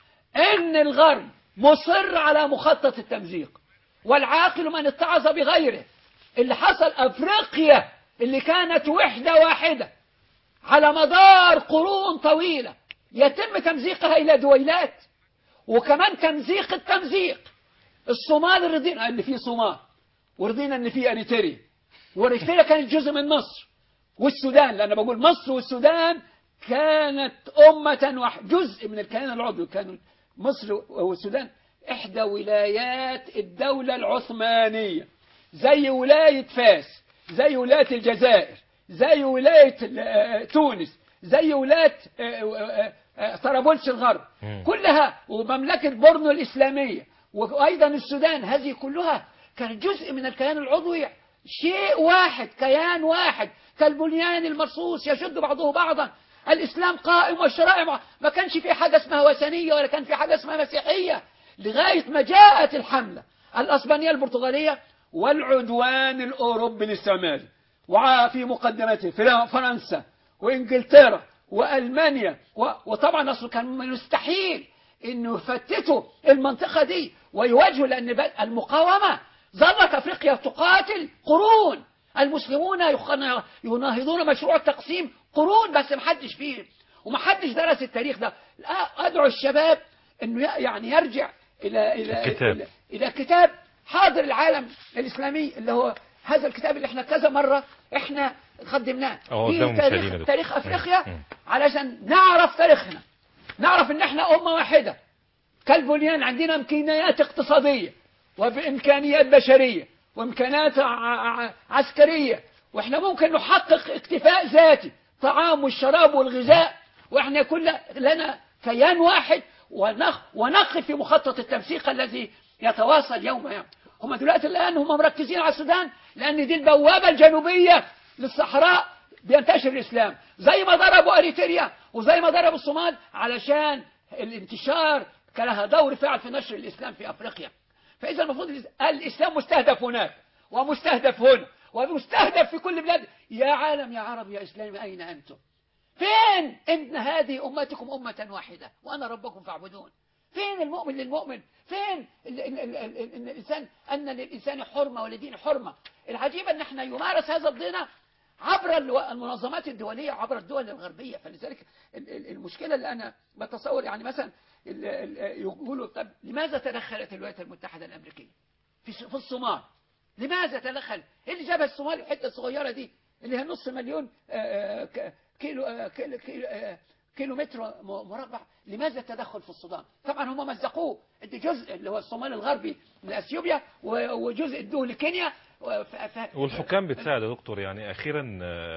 ان الغرب مصر على مخطط التمزيق والعاقل من اتعظ بغيره اللي حصل افريقيا اللي كانت وحده واحده على مدار قرون طويله يتم تمزيقها الى دويلات وكمان تمزيق التمزيق الصومال رضينا ان في صومال ورضينا ان في اريتريا واريتريا كانت جزء من مصر والسودان لأن بقول مصر والسودان كانت أمة واحدة جزء من الكيان العضوي كانوا مصر والسودان إحدى ولايات الدولة العثمانية زي ولاية فاس زي ولاية الجزائر زي ولاية آه، تونس زي ولاية آه، آه، آه، طرابلس الغرب مم. كلها ومملكة بورنو الإسلامية وأيضا السودان هذه كلها كانت جزء من الكيان العضوي شيء واحد كيان واحد كالبنيان المرصوص يشد بعضه بعضا الإسلام قائم والشرائع مع- ما كانش في حاجة اسمها وثنية ولا كان في حاجة اسمها مسيحية لغاية ما جاءت الحملة الأسبانية البرتغالية والعدوان الأوروبي الاستعماري وفي مقدمته في فرنسا وإنجلترا وألمانيا و- وطبعا أصله كان من المستحيل انه يفتتوا المنطقة دي ويواجهوا لان ب- المقاومة ظلت افريقيا تقاتل قرون المسلمون يخ- يناهضون مشروع التقسيم قرون بس محدش فيه ومحدش درس التاريخ ده لا، ادعو الشباب انه ي- يعني يرجع الى الى الكتاب. الى, إلى كتاب حاضر العالم الاسلامي اللي هو هذا الكتاب اللي احنا كذا مرة احنا قدمناه أهو فيه قدام المشاهدين يا تاريخ, دكتور. تاريخ افريقيا مم. علشان نعرف تاريخنا نعرف ان احنا امة واحدة كالبنيان عندنا امكانيات اقتصادية وبامكانيات بشرية وامكانيات ع- ع- عسكرية واحنا ممكن نحقق اكتفاء ذاتي طعام والشراب والغذاء واحنا يكون ل- لنا كيان واحد ونخ ونقف في مخطط التنسيق الذي يتواصل يوم يوم هم دلوقتي الان هم مركزين على السودان لان دي البوابة الجنوبية للصحراء بينتشر الإسلام زي ما ضربوا أريتريا وزي ما ضربوا الصومال علشان الانتشار كان لها دور فعل في نشر الإسلام في أفريقيا فإذا المفروض الإس- الإسلام مستهدف هناك ومستهدف هنا ومستهدف في كل بلاد يا عالم يا عرب يا إسلام أين أنتم فين إن هذه أمتكم أمة واحدة وأنا ربكم فاعبدون فين المؤمن للمؤمن فين ال ال ال ال ال الإنسان أن للإنسان حرمة ولدين حرمة العجيب أن احنا يمارس هذا الدين عبر الو- المنظمات الدولية وعبر الدول الغربية فلذلك ال- ال- المشكلة اللي أنا بتصور يعني مثلا ال- ال- يقولوا طب لماذا تدخلت الولايات المتحدة الأمريكية في س- في الصومال لماذا تدخل ايه اللي جاب الصومال الحته الصغيره دي اللي هي نص مليون آه، آه، ك- كيلو آه، كيلو كيلو, آه، كيلو متر م- مربع لماذا التدخل في السودان طبعا هم مزقوه ادي جزء اللي هو الصومال الغربي لاثيوبيا و- وجزء ادوه لكينيا و- ف- ف- والحكام بتساعد يا دكتور يعني اخيرا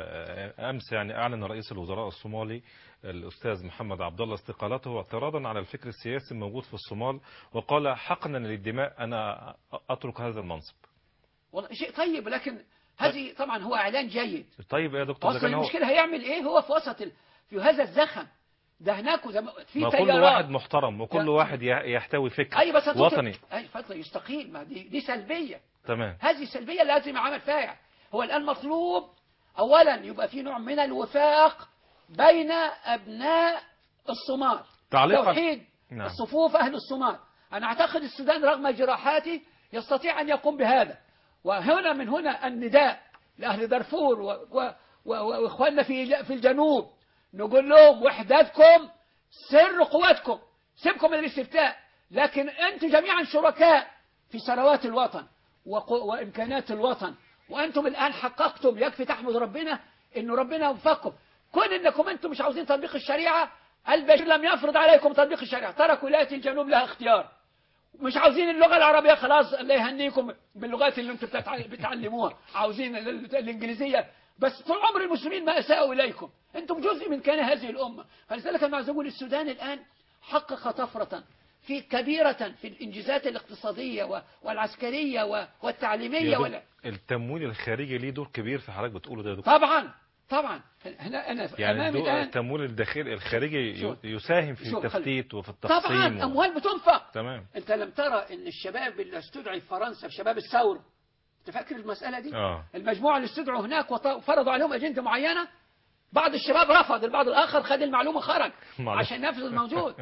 آه، امس يعني اعلن رئيس الوزراء الصومالي الاستاذ محمد عبد الله استقالته اعتراضا على الفكر السياسي الموجود في الصومال وقال حقنا للدماء انا اترك هذا المنصب والله شيء طيب لكن هذه طبعا هو اعلان جيد طيب يا دكتور ده اصلا كان هو المشكله هيعمل ايه هو في وسط ال... في هذا الزخم ده هناك وزم... في ما كل تيارات واحد محترم وكل لا. واحد ي- يحتوي فكر اي بس هتطلب- وطني اي فتره يستقيل ما دي دي سلبيه تمام هذه سلبية لازم عمل فاعل هو الآن مطلوب أولا يبقى في نوع من الوفاق بين أبناء الصومال تعليقا- توحيد نعم. الصفوف أهل الصومال أنا أعتقد السودان رغم جراحاته يستطيع أن يقوم بهذا وهنا من هنا النداء لأهل دارفور و- و- و- وإخواننا في في الجنوب نقول لهم وحدتكم سر قوتكم سيبكم من الاستفتاء لكن أنتم جميعا شركاء في ثروات الوطن وقو- وإمكانات الوطن وأنتم الآن حققتم يكفي تحمد ربنا إن ربنا وفقكم كون إنكم أنتم مش عاوزين تطبيق الشريعة البشير لم يفرض عليكم تطبيق الشريعة ترك ولاية الجنوب لها اختيار مش عاوزين اللغة العربية خلاص الله يهنيكم باللغات اللي انتم بتتع- بتعلموها عاوزين ال- ال- الإنجليزية بس طول عمر المسلمين ما أساءوا إليكم أنتم جزء من كيان هذه الأمة فلذلك أنا عاوز أقول السودان الآن حقق طفرة في كبيرة في الإنجازات الاقتصادية و- والعسكرية و- والتعليمية يا ولا دكتور، التمويل الخارجي ليه دور كبير في حضرتك بتقوله ده يا دكتور طبعا طبعا هنا أنا يعني أمامي الدو- الآن التمويل الداخلي الخارجي شوف. ي- يساهم في شوف، التفتيت وفي طبعا التقسيم و- أموال بتنفق تمام أنت لم ترى أن الشباب اللي استدعي في فرنسا شباب الثورة أنت فاكر المسألة دي؟ اه المجموعة اللي استدعوا هناك وط- وفرضوا عليهم أجندة معينة بعض الشباب رفض البعض الآخر خد المعلومة خرج معلش. عشان ينفذ الموجود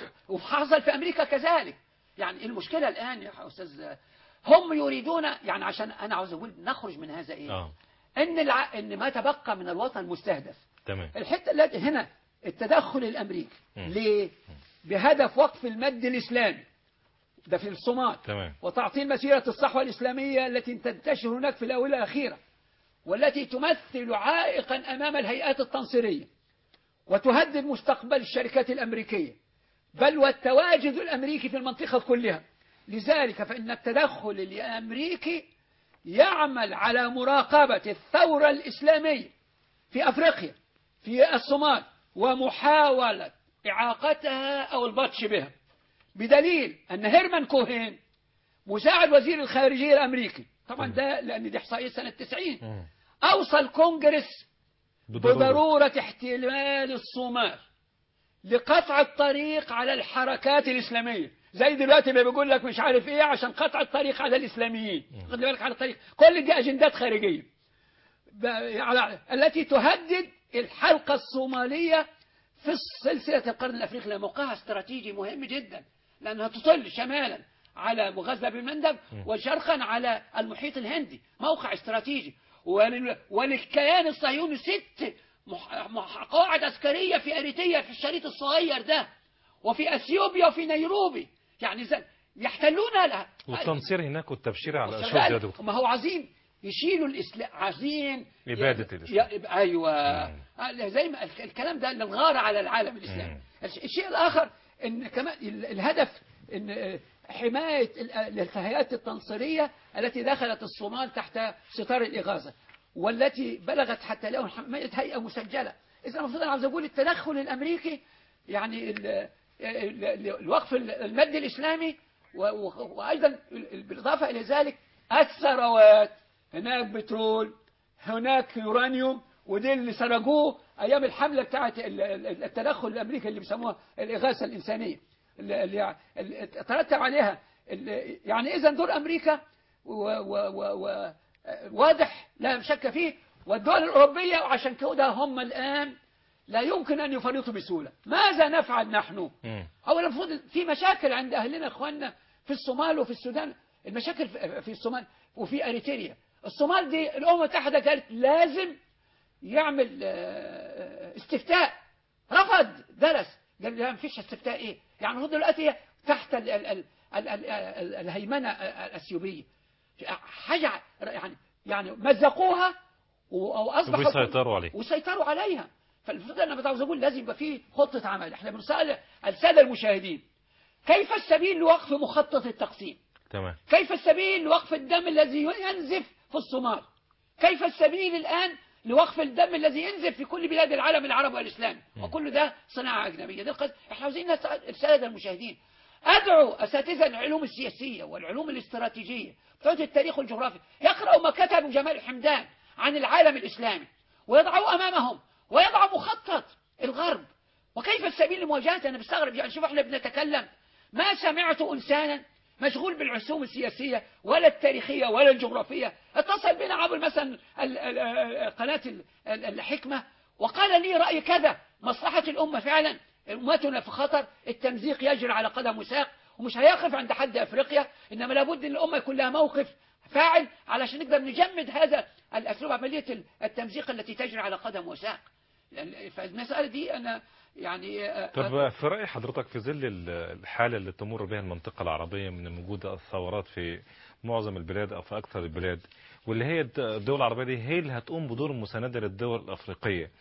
وحصل في أمريكا كذلك يعني المشكلة الآن يا أستاذ هم يريدون يعني عشان أنا عاوز أقول نخرج من هذا إيه اه إن الع... إن ما تبقى من الوطن مستهدف تمام الحتة التي هنا التدخل الأمريكي مم. ليه بهدف وقف المد الإسلامي ده في الصومال تمام وتعطيل مسيرة الصحوة الإسلامية التي تنتشر هناك في الآونة الأخيرة والتي تمثل عائقا أمام الهيئات التنصيرية وتهدد مستقبل الشركات الأمريكية بل والتواجد الأمريكي في المنطقة كلها لذلك فإن التدخل الأمريكي يعمل على مراقبة الثورة الإسلامية في أفريقيا في الصومال ومحاولة إعاقتها أو البطش بها بدليل أن هيرمان كوهين مساعد وزير الخارجية الأمريكي طبعا ده لأن دي إحصائية سنة 90 مم. أوصى الكونجرس بضرورة احتلال الصومال لقطع الطريق على الحركات الإسلامية زي دلوقتي ما بيقول لك مش عارف ايه عشان قطع الطريق على الاسلاميين خد بالك على الطريق كل دي اجندات خارجيه ب- على- التي تهدد الحلقه الصوماليه في سلسله القرن الافريقي لأن موقعها استراتيجي مهم جدا لانها تطل شمالا على مغزى بالمندب وشرقا على المحيط الهندي موقع استراتيجي ولل- وللكيان الصهيوني ست مح- مح- قواعد عسكريه في اريتريا في الشريط الصغير ده وفي اثيوبيا وفي نيروبي يعني زي يحتلون لها والتنصير هناك والتبشير على شغال. الأشواط يا دكتور ما هو عايزين يشيلوا الاسلام عايزين إبادة ي- الإسلام. ي- ايوه مم. آه، زي ما الك- الكلام ده للغاره على العالم الاسلامي مم. الش- الشيء الاخر ان كمان ال- الهدف ان آه، حمايه ال- آه، الهيئات التنصيريه التي دخلت الصومال تحت ستار الاغاثه والتي بلغت حتى اليوم حمايه هيئه مسجله اذا المفروض انا عاوز اقول التدخل الامريكي يعني ال- ال- ال- الوقف المادي الاسلامي و- و- وايضا ال- ال- بالاضافه الى ذلك الثروات هناك بترول هناك يورانيوم ودي اللي سرقوه ايام الحمله بتاعت ال- ال- التدخل الامريكي اللي بيسموها الاغاثه الانسانيه اللي اللي- اللي ترتب عليها ال- يعني اذا دور امريكا و و و و واضح لا شك فيه والدول الاوروبيه وعشان كده هم الان لا يمكن ان يفرطوا بسهوله ماذا نفعل نحن مم. اولا المفروض في مشاكل عند اهلنا اخواننا في الصومال وفي السودان المشاكل في- في الصومال وفي اريتريا الصومال دي الامم المتحده قالت لازم يعمل آه، استفتاء رفض درس قال لا مفيش استفتاء ايه يعني المفروض دلوقتي هي تحت ال ال ال ال ال ال الهيمنه الاثيوبيه حاجه يعني يعني مزقوها و- واصبح وبيسيطروا عليه وسيطروا عليها فالمفروض انا عاوز اقول لازم يبقى في خطه عمل احنا بنسال الساده المشاهدين كيف السبيل لوقف مخطط التقسيم تمام كيف السبيل لوقف الدم الذي ينزف في الصومال كيف السبيل الآن لوقف الدم الذي ينزف في كل بلاد العالم العربي والإسلامي وكل ده صناعة أجنبية ده القصد احنا عاوزين نسأل السادة المشاهدين أدعو أساتذة العلوم السياسية والعلوم الاستراتيجية بتوع التاريخ والجغرافيا يقرأوا ما كتب جمال حمدان عن العالم الإسلامي ويضعوا أمامهم ويضعوا مخطط الغرب وكيف السبيل لمواجهته أنا بستغرب يعني شوف احنا بنتكلم ما سمعت إنسانا مشغول بالعصوم السياسية ولا التاريخية ولا الجغرافية اتصل بنا عبر مثلا ال- ال- ال- قناة ال- ال- الحكمة وقال لي رأي كذا مصلحة الأمة فعلا أمتنا في خطر التمزيق يجري على قدم وساق ومش هيقف عند حد أفريقيا إنما لابد أن الأمة يكون لها موقف فاعل علشان نقدر نجمد هذا الأسلوب عملية التمزيق التي تجري على قدم وساق لأن- فالمسألة دي أنا يعني آه، طب في رأي حضرتك في ظل ال- الحالة اللي تمر بها المنطقة العربية من وجود الثورات في معظم البلاد أو في أكثر البلاد واللي هي الد- الدول العربية دي هي اللي هتقوم بدور مساندة للدول الأفريقية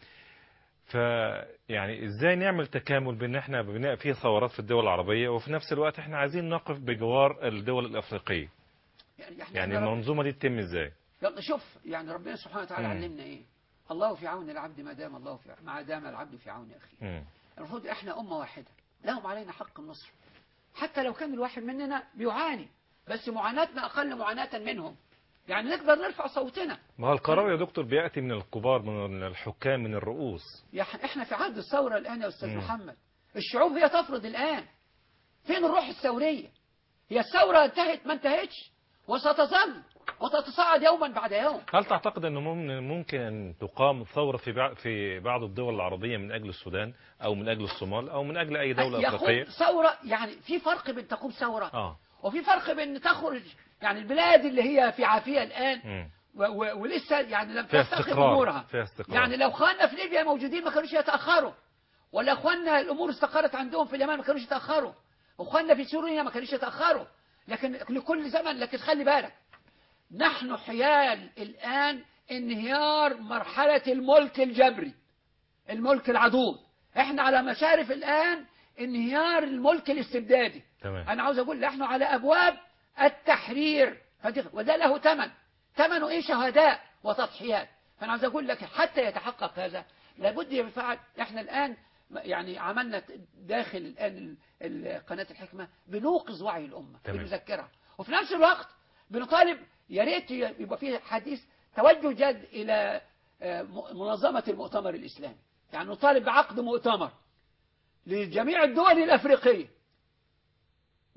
فيعني ازاي نعمل تكامل بين احنا بناء في ثورات في الدول العربية وفي نفس الوقت احنا عايزين نقف بجوار الدول الأفريقية يعني إحنا يعني رب- المنظومة دي تتم ازاي يلا شوف يعني ربنا سبحانه وتعالى مم. علمنا ايه الله في عون العبد ما دام الله في ما دام العبد في عون اخيه مم. المفروض احنا امه واحده لهم علينا حق النصر حتى لو كان الواحد مننا بيعاني بس معاناتنا اقل معاناه منهم يعني نقدر نرفع صوتنا ما هو القرار يا دكتور بيأتي من الكبار من الحكام من الرؤوس يعني احنا في عهد الثوره الان يا استاذ مم. محمد الشعوب هي تفرض الان فين الروح الثوريه هي الثوره انتهت ما انتهتش وستظل وتتصاعد يوما بعد يوم هل تعتقد انه مم- ممكن ان تقام ثورة في بع- في بعض الدول العربية من اجل السودان او من اجل الصومال او من اجل اي دولة يقوم افريقية ثوره يعني في فرق بين تقوم ثوره اه وفي فرق بين تخرج يعني البلاد اللي هي في عافيه الان مم. و و ولسه يعني لم فيها تستقر استقرار امورها فيها استقرار يعني لو اخواننا في ليبيا موجودين ما كانوش يتاخروا ولا اخواننا الامور استقرت عندهم في اليمن ما كانوش يتاخروا اخواننا في سوريا ما كانوش يتاخروا لكن لكل زمن لكن خلي بالك نحن حيال الان انهيار مرحله الملك الجبري الملك العضوض احنا على مشارف الان انهيار الملك الاستبدادي تمام انا عاوز اقول نحن على ابواب التحرير فدي- وده له ثمن ثمنه ايه شهداء وتضحيات فانا عاوز اقول لك حتى يتحقق هذا لابد يفعل احنا الان يعني عملنا داخل الان ال- ال- قناه الحكمه بنوقظ وعي الامه تمام. بنذكرها وفي نفس الوقت بنطالب يا ريت يبقى في حديث توجه جاد الى آه، م- منظمه المؤتمر الاسلامي يعني نطالب بعقد مؤتمر لجميع الدول الافريقيه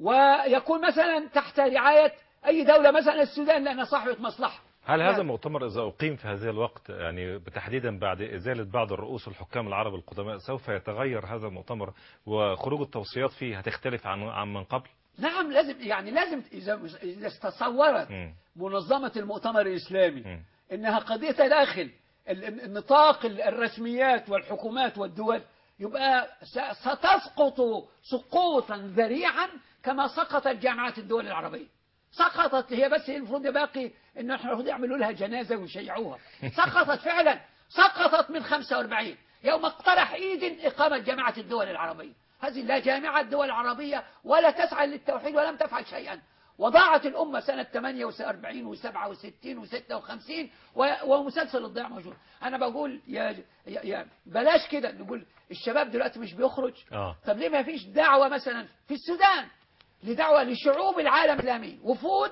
ويكون مثلا تحت رعاية أي دولة مثلا السودان لأنها صاحبة مصلحة هل يعني- هذا المؤتمر إذا أقيم في هذا الوقت يعني تحديدا بعد إزالة بعض الرؤوس الحكام العرب القدماء سوف يتغير هذا المؤتمر وخروج التوصيات فيه هتختلف عن عن من قبل؟ نعم لازم يعني لازم إذا إذا استصورت مم. منظمة المؤتمر الإسلامي مم. إنها قضية داخل ال- ال- النطاق ال- الرسميات والحكومات والدول يبقى س- ستسقط سقوطا ذريعا كما سقطت جامعات الدول العربية سقطت هي بس المفروض باقي ان احنا المفروض يعملوا لها جنازة ويشيعوها سقطت فعلا سقطت من 45 يوم اقترح ايدن اقامة جامعة الدول العربية هذه لا جامعة الدول العربية ولا تسعى للتوحيد ولم تفعل شيئا وضاعت الأمة سنة 48 و67 و56 ومسلسل الضياع موجود أنا بقول يا, يا, يا بلاش كده نقول الشباب دلوقتي مش بيخرج آه. طب ليه ما فيش دعوة مثلا في السودان لدعوة لشعوب العالم الإسلامي وفود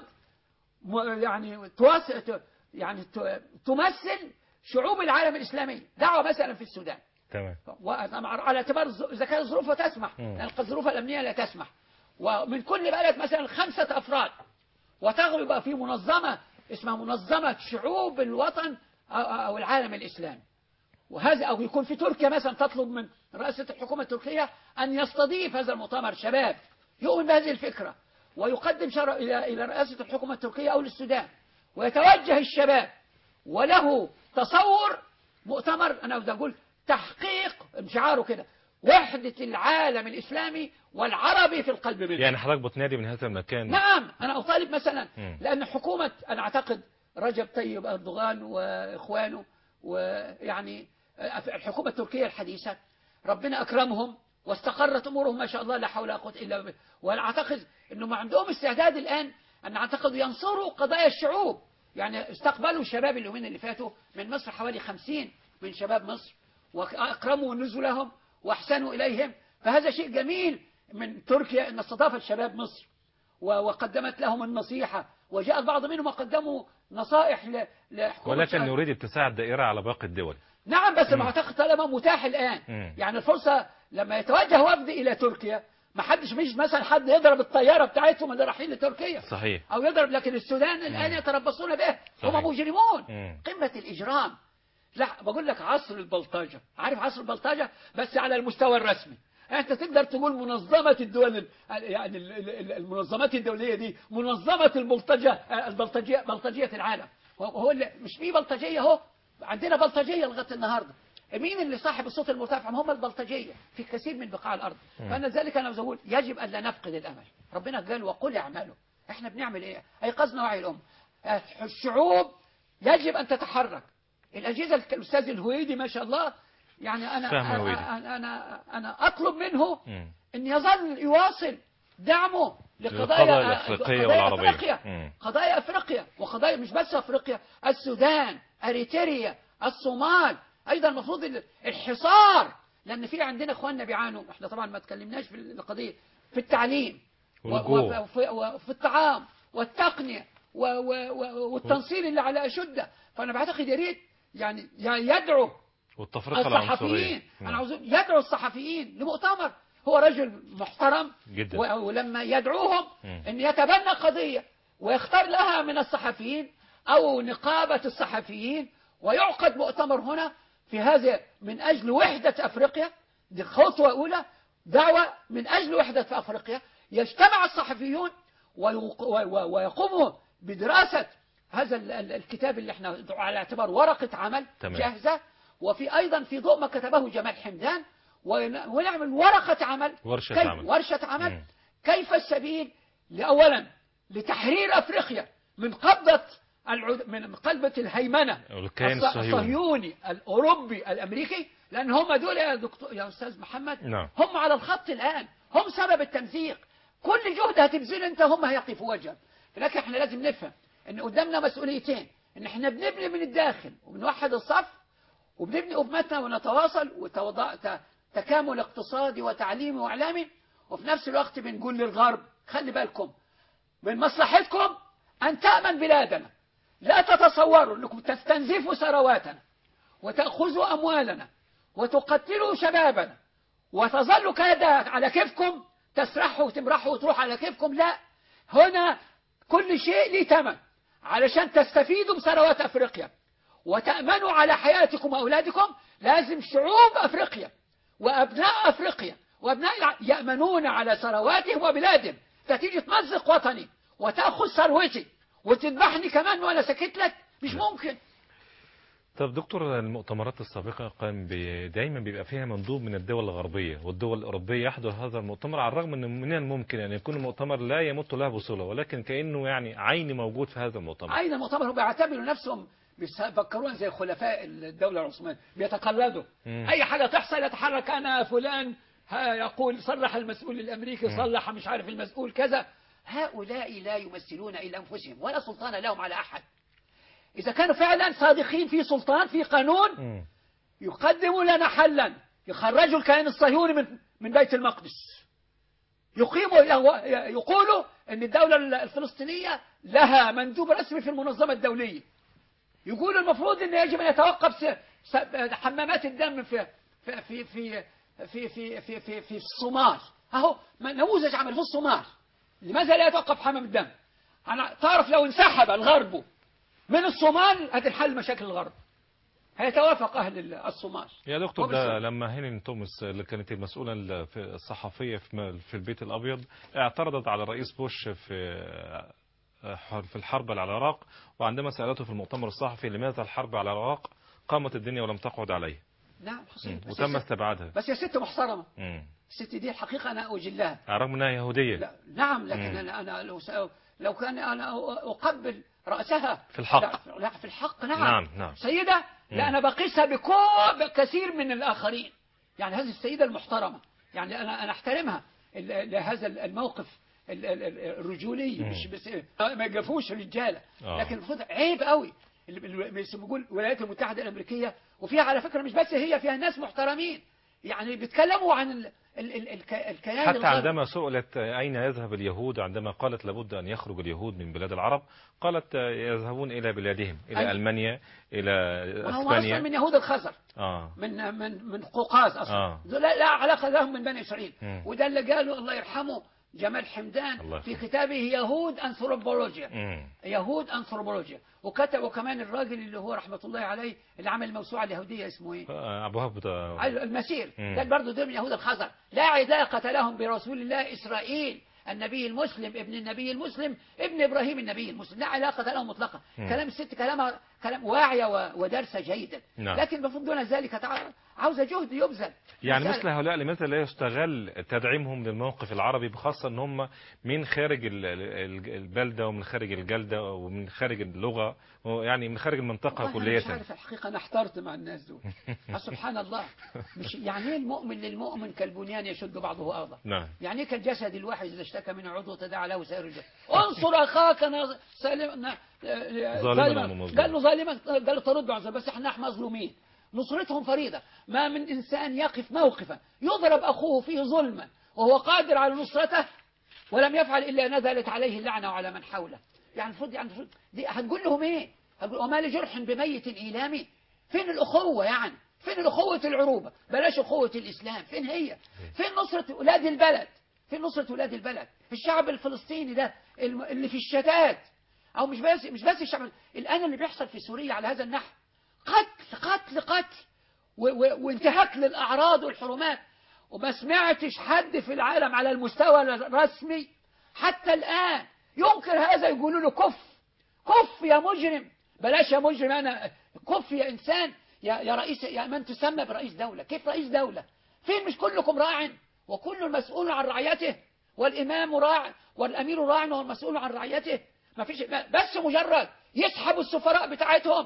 م- يعني تواس ت- يعني ت- تمثل شعوب العالم الإسلامي دعوة مثلا في السودان تمام وطبعاً على اعتبار الظ- إذا كانت الظروف تسمح مم. لأن قد الظروف الأمنية لا تسمح ومن كل بلد مثلا خمسة أفراد وتغلب في منظمة اسمها منظمة شعوب الوطن أو- أو العالم الإسلامي وهذا أو يكون في تركيا مثلا تطلب من رئاسة الحكومة التركية أن يستضيف هذا المؤتمر شباب يؤمن بهذه الفكرة ويقدم شرع إلى إلى رئاسة الحكومة التركية أو للسودان ويتوجه الشباب وله تصور مؤتمر أنا بدي أقول تحقيق شعاره كده وحدة العالم الإسلامي والعربي في القلب منه يعني حضرتك بتنادي من هذا المكان نعم أنا أطالب مثلا مم. لأن حكومة أنا أعتقد رجب طيب أردوغان وإخوانه ويعني الحكومة التركية الحديثة ربنا أكرمهم واستقرت أمورهم ما شاء الله لا حول ولا قوة إلا بالله وأنا أعتقد أنهم عندهم استعداد الآن أن أعتقد ينصروا قضايا الشعوب يعني استقبلوا الشباب اليومين اللي فاتوا من مصر حوالي خمسين من شباب مصر وأكرموا نزلهم وأحسنوا إليهم فهذا شيء جميل من تركيا أن استضافت شباب مصر و- وقدمت لهم النصيحة وجاء البعض منهم وقدموا نصائح ل- لحكومة ولكن شعب- نريد اتساع الدائرة على باقي الدول نعم بس المعتقد طالما متاح الآن مم. يعني الفرصة لما يتوجه وفد إلى تركيا ما حدش مش مثلا حد يضرب الطيارة بتاعتهم اللي رايحين لتركيا صحيح أو يضرب لكن السودان الآن يتربصون به صحيح. هم مجرمون مم. قمة الإجرام لا بقول لك عصر البلطجة عارف عصر البلطجة بس على المستوى الرسمي انت تقدر تقول منظمة الدول ال- يعني ال- ال- المنظمات الدولية دي منظمة البلطجة البلطجية بلطجية العالم وهو اللي مش في بلطجية اهو عندنا بلطجية لغاية النهاردة مين اللي صاحب الصوت المرتفع هم البلطجية في كثير من بقاع الأرض فأنا ذلك أنا بقول يجب أن لا نفقد الأمل ربنا قال وقل اعملوا احنا بنعمل ايه ايقظنا وعي الأمة الشعوب يجب أن تتحرك الأجهزة الأستاذ الهويدي ما شاء الله يعني أنا فهم الهويدي. أنا, أنا, أنا أطلب منه مم. أن يظل يواصل دعمه للقضايا لقضايا الأفريقية قضايا والعربية. أفريقيا مم. قضايا أفريقيا وقضايا مش بس أفريقيا السودان أريتريا الصومال أيضا المفروض ال- الحصار لأن في عندنا إخواننا بيعانوا احنا طبعا ما تكلمناش في القضية في التعليم و- والجوع. و- وفي, وفي الطعام والتقنية و- و- و- والتنصير اللي على أشده فأنا بعتقد يا ريت يعني يعني يدعو والتفرقة العنصرية الصحفيين انا مم. عاوز يدعو الصحفيين لمؤتمر هو رجل محترم جدا. و- ولما يدعوهم مم. ان يتبنى قضيه ويختار لها من الصحفيين او نقابه الصحفيين ويعقد مؤتمر هنا في هذا من اجل وحده افريقيا دي خطوه اولى دعوه من اجل وحده في افريقيا يجتمع الصحفيون ويق- و- و- ويقوموا بدراسه هذا ال- ال- الكتاب اللي احنا على اعتبار ورقه عمل تمام. جاهزه وفي ايضا في ضوء ما كتبه جمال حمدان ون- ونعمل ورقه عمل ورشة كيف عمل. ورشه عمل مم. كيف السبيل لأولا لتحرير أفريقيا من قبضة العد... من قلبة الهيمنة والكيان الص- الصهيوني. الصهيوني الأوروبي الأمريكي لأن هم دول يا دكتور يا أستاذ محمد نعم. هم على الخط الآن هم سبب التمزيق كل جهد هتبذله أنت هم هيقفوا وجهك لكن احنا لازم نفهم ان قدامنا مسؤوليتين ان احنا بنبني من الداخل وبنوحد الصف وبنبني أمتنا ونتواصل وتوضع ت- تكامل اقتصادي وتعليمي وإعلامي وفي نفس الوقت بنقول للغرب خلي بالكم من مصلحتكم أن تأمن بلادنا لا تتصوروا أنكم تستنزفوا ثرواتنا وتأخذوا أموالنا وتقتلوا شبابنا وتظلوا كذا على كيفكم تسرحوا وتمرحوا وتروحوا على كيفكم لا هنا كل شيء ليه ثمن علشان تستفيدوا بثروات أفريقيا وتأمنوا على حياتكم وأولادكم لازم شعوب أفريقيا وأبناء أفريقيا وأبناء الع- يأمنون على ثرواتهم وبلادهم فتيجي تمزق وطني وتأخذ ثروتي وتذبحني كمان وأنا سكت لك مش ممكن طب دكتور المؤتمرات السابقة كان بي- دايما بيبقى فيها مندوب من الدول الغربية والدول الأوروبية يحضر هذا المؤتمر على الرغم أن من الممكن أن يكون المؤتمر لا يمت له بصلة ولكن كأنه يعني عين موجود في هذا المؤتمر عين المؤتمر هم بيعتبروا نفسهم بيفكرون زي خلفاء الدولة العثمانية بيتقلدوا مم. أي حاجة تحصل يتحرك أنا فلان ها يقول صرح المسؤول الأمريكي صلح مش عارف المسؤول كذا هؤلاء لا يمثلون إلا أنفسهم ولا سلطان لهم على أحد إذا كانوا فعلا صادقين في سلطان في قانون مم. يقدموا لنا حلا يخرجوا الكيان الصهيوني من من بيت المقدس يقيموا يقولوا ان الدولة الفلسطينية لها مندوب رسمي في المنظمة الدولية يقولوا المفروض ان يجب ان يتوقف س- س- حمامات الدم في في في في في في في, في, في الصومال اهو نموذج عمل في الصومال لماذا لا يتوقف حمام الدم أنا تعرف لو انسحب الغرب من الصومال هتنحل مشاكل الغرب هيتوافق أهل الصومال يا دكتور ده وبالصبر. لما هيلين توماس اللي كانت المسؤولة ال- في الصحفية في م- في البيت الأبيض اعترضت على الرئيس بوش في في الحرب على العراق وعندما سألته في المؤتمر الصحفي لماذا الحرب على العراق قامت الدنيا ولم تقعد عليه نعم حصل بس, وتم يا ست- استبعادها بس يا ست محترمة مم. الست دي الحقيقة أنا أجلها على الرغم انها يهودية لا نعم لكن مم. أنا, أنا لو, س- لو كان أنا أقبل رأسها في الحق. لا, لا في الحق نعم نعم، نعم. سيدة مم. لا أنا بقيسها بكو- بكثير من الآخرين يعني هذه السيدة المحترمة يعني أنا أنا أحترمها ال- لهذا الموقف ال- ال- ال- الرجولي مم. مش بس ما يجفوش رجالة آه. لكن المفروض عيب قوي اللي اللي بيقول الولايات المتحدة الأمريكية وفيها على فكرة مش بس هي فيها ناس محترمين يعني بيتكلموا عن ال ال ال الك- الكيان حتى الغربي. عندما سئلت أين يذهب اليهود عندما قالت لابد أن يخرج اليهود من بلاد العرب قالت يذهبون إلى بلادهم إلى أيوة. ألمانيا إلى وهم أصلا أسبانيا من يهود الخزر آه. من من من قوقاز اصلا آه. دول لا, لا علاقه لهم من بني اسرائيل مم. وده اللي قاله الله يرحمه جمال حمدان الله في يرحمه. كتابه يهود انثروبولوجيا مم. يهود انثروبولوجيا وكتب وكمان الراجل اللي هو رحمه الله عليه اللي عمل الموسوعه اليهوديه اسمه ايه آه، أبو هب ده- المسير مم. ده برضه دول من يهود الخزر لا علاقة لهم برسول الله إسرائيل النبي المسلم ابن النبي المسلم ابن إبراهيم النبي المسلم لا علاقة لهم مطلقة مم. كلام الست كلامها كلام واعية و- ودارسة جيدا نعم. لكن المفروض دون ذلك تع- عاوزة جهد يبذل يعني مسألة- مثل هؤلاء لماذا لا يستغل تدعيمهم للموقف العربي بخاصة ان هم من خارج ال- ال- البلدة ومن خارج الجلدة ومن خارج اللغة يعني من خارج المنطقة والله أنا كلية مش عارف الحقيقة أنا احترت مع الناس دول آه، سبحان الله مش يعني ايه المؤمن للمؤمن كالبنيان يشد بعضه بعضا نعم يعني ايه كالجسد الواحد إذا اشتكى منه عضو تداعى له سائر الجسد انصر أخاك نا- سالم نا- آه، ظالما ظالما ومظلوما. قال له ظالما قال له ترد عن بس احنا مظلومين نصرتهم فريضة ما من إنسان يقف موقفا يضرب أخوه فيه ظلما وهو قادر على نصرته ولم يفعل إلا نزلت عليه اللعنة وعلى من حوله يعني المفروض يعني المفروض دي هتقول لهم إيه هتقول وما لجرح بميت إيلامي فين الأخوة يعني فين الأخوة العروبة بلاش أخوة الإسلام فين هي فين نصرة أولاد البلد فين نصرة أولاد البلد الشعب الفلسطيني ده الم- اللي في الشتات أو مش بس مش بس الشعب الآن اللي بيحصل في سوريا على هذا النحو قتل قتل قتل و- و- وانتهاك للأعراض والحرمات وما سمعتش حد في العالم على المستوى الرسمي حتى الآن ينكر هذا يقولوا له كف كف يا مجرم بلاش يا مجرم أنا كف يا إنسان يا, يا رئيس يا من تسمى برئيس دولة كيف رئيس دولة فين مش كلكم راع وكل مسؤول عن رعيته والإمام راع والأمير راع وهو المسؤول عن رعيته ما فيش بس مجرد يسحبوا السفراء بتاعتهم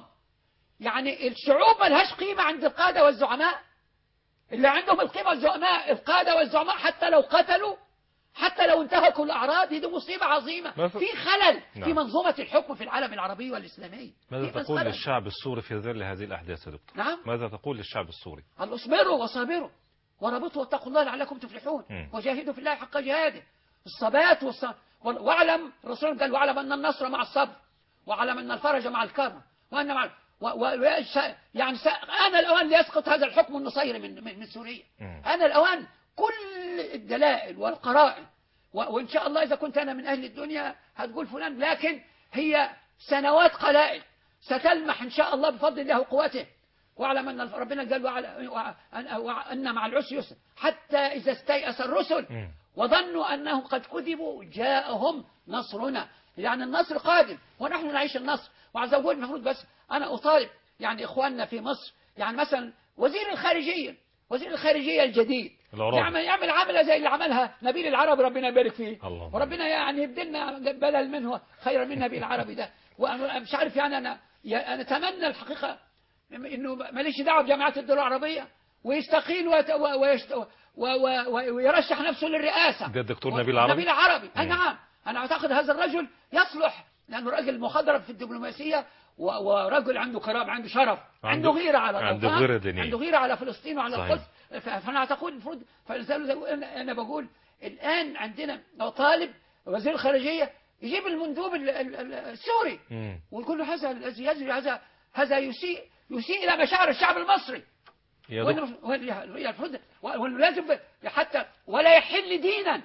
يعني الشعوب ملهاش قيمة عند القادة والزعماء اللي عندهم القيمة الزعماء القادة والزعماء حتى لو قتلوا حتى لو انتهكوا الأعراض دي, دي مصيبة عظيمة ما ف- في خلل نعم. في منظومة الحكم في العالم العربي والإسلامي ماذا في بس تقول خلل. للشعب السوري في ظل هذه الأحداث يا دكتور نعم ماذا تقول للشعب السوري قال اصبروا وصابروا وربطوا واتقوا الله لعلكم تفلحون مم. وجاهدوا في الله حق جهاده الثبات والص... وال- واعلم الرسول قال واعلم ان النصر مع الصبر واعلم ان الفرج مع الكرم وان مع و... و... س- يعني س... انا الاوان ليسقط هذا الحكم النصيري من من, من سوريا مم. انا الاوان كل الدلائل والقرائن و- وإن شاء الله إذا كنت أنا من أهل الدنيا هتقول فلان لكن هي سنوات قلائل ستلمح إن شاء الله بفضل الله وقوته واعلم أن ربنا قال وعلى- وأن وأن مع العسر يسر حتى إذا استيأس الرسل مم. وظنوا أنهم قد كذبوا جاءهم نصرنا يعني النصر قادم ونحن نعيش النصر وعز وجل المفروض بس أنا أطالب يعني إخواننا في مصر يعني مثلا وزير الخارجية وزير الخارجية الجديد العرابي. يعمل يعمل عملة زي اللي عملها نبيل العربي ربنا يبارك فيه اللهم وربنا يعني يبدلنا بدل منه خير من نبيل العربي ده وأنا مش عارف يعني أنا يا- أنا أتمنى الحقيقة إنه ماليش دعوة بجامعات الدول العربية ويستقيل ويت- و- ويشت- و- و- و- ويرشح نفسه للرئاسة ده الدكتور و- نبيل عربي؟ نبيل عربي أي مم. نعم أنا أعتقد هذا الرجل يصلح لأنه راجل مخضرم في الدبلوماسية و- ورجل عنده كرامة عنده شرف عنده, عنده- غيرة على عنده الأوطان، غيرة دينية. عنده غيرة على فلسطين وعلى صحيح. القدس ف- فأنا أعتقد المفروض فلذلك أنا أنا بقول الآن عندنا طالب وزير الخارجية يجيب المندوب ال- ال- ال- السوري مم. ويقول له هذا الذي يجري هذا هذا يسيء يسيء إلى مشاعر الشعب المصري يا دكتور وإنه وإنه المفروض وإنه لازم حتى ولا يحل دينا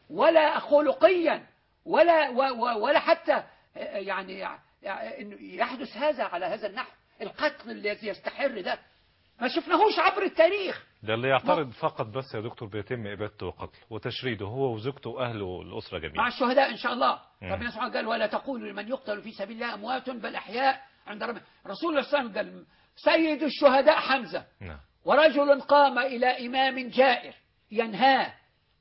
ولا خلقيا ولا و- و- ولا حتى يعني انه يحدث هذا على هذا النحو القتل الذي يستحر ده ما شفناهوش عبر التاريخ ده اللي يعترض فقط بس يا دكتور بيتم إبادته وقتله وتشريده هو وزوجته وأهله والأسرة مع جميعا الشهداء ان شاء الله مم. ربنا سبحانه قال ولا تقولوا لمن يقتل في سبيل الله اموات بل احياء عند ربنا رسول الله صلى الله عليه وسلم قال سيد الشهداء حمزه نعم ورجل قام إلى إمام جائر ينهاه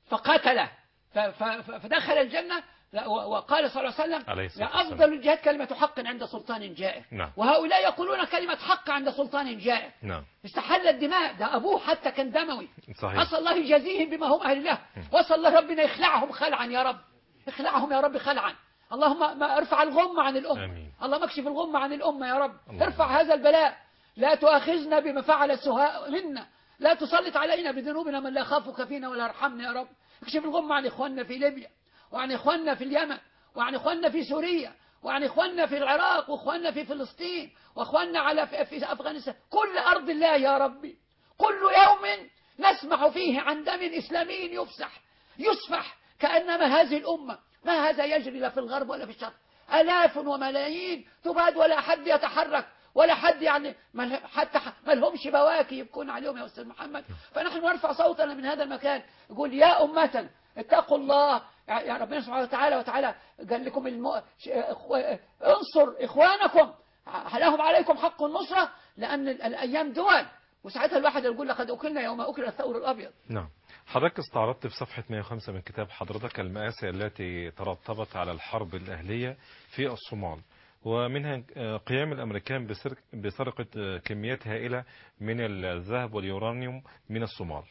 فقتله ف- ف- ف- فدخل الجنة لا، و- وقال صلى الله عليه وسلم عليه الصلاة لا والسلام. أفضل الجهاد كلمة حق عند سلطان جائر نعم. وهؤلاء يقولون كلمة حق عند سلطان جائر نعم استحل الدماء ده أبوه حتى كان دموي صحيح أسأل الله يجازيهم بما هم أهل له وأسأل الله ربنا يخلعهم خلعا يا رب اخلعهم يا رب خلعا اللهم ما ارفع الغم عن الأمة آمين. اللهم اكشف الغم عن الأمة يا رب اللهم. ارفع هذا البلاء لا تؤاخذنا بما فعل السهاء منا لا تسلط علينا بذنوبنا من لا يخافك فينا ولا يرحمنا يا رب اكشف الغم عن إخواننا في ليبيا وعن إخواننا في اليمن وعن إخواننا في سوريا وعن إخواننا في العراق وإخواننا في فلسطين وإخواننا على في, في أفغانستان كل أرض الله يا ربي كل يوم نسمع فيه عن دم إسلامي يفسح يسفح كأنما هذه الأمة ما هذا يجري لا في الغرب ولا في الشرق آلاف وملايين تباد ولا حد يتحرك ولا حد يعني ما حتى ما لهمش بواكي يبكون عليهم يا أستاذ محمد فنحن نرفع صوتنا من هذا المكان يقول يا أمة اتقوا الله يا ربنا سبحانه وتعالى وتعالى قال لكم الم... ش- إخو- انصر إخوانكم لهم عليكم حق النصرة لأن ال- الأيام دول وساعتها الواحد يقول لقد أكلنا يوم أكل الثور الأبيض نعم حضرتك استعرضت في صفحة 105 من كتاب حضرتك المآسي التي ترتبت على الحرب الأهلية في الصومال ومنها آه، قيام الأمريكان بسرق- بسرقة آه، كميات هائلة من الذهب واليورانيوم من الصومال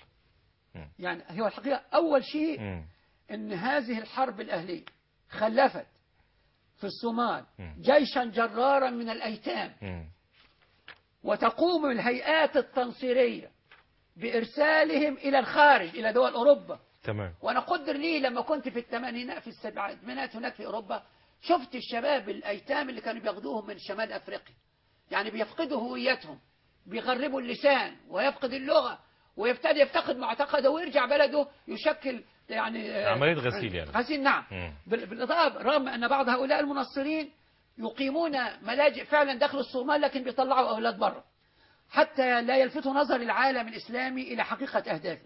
يعني هو الحقيقة أول شيء مم. أن هذه الحرب الأهلية خلفت في الصومال مم. جيشا جرارا من الأيتام مم. وتقوم الهيئات التنصيرية بإرسالهم إلى الخارج إلى دول أوروبا تمام وأنا قدر لي لما كنت في الثمانينات في السبعينات هناك في أوروبا شفت الشباب الأيتام اللي كانوا بياخدوهم من شمال أفريقيا يعني بيفقدوا هويتهم بيغربوا اللسان ويفقد اللغة ويبتدي يفتقد معتقده ويرجع بلده يشكل يعني آه، عملية غسيل يعني. غسيل نعم مم. بال- بالإضافة رغم أن بعض هؤلاء المنصرين يقيمون ملاجئ فعلا داخل الصومال لكن بيطلعوا أولاد بره حتى لا يلفتوا نظر العالم الإسلامي إلى حقيقة أهدافه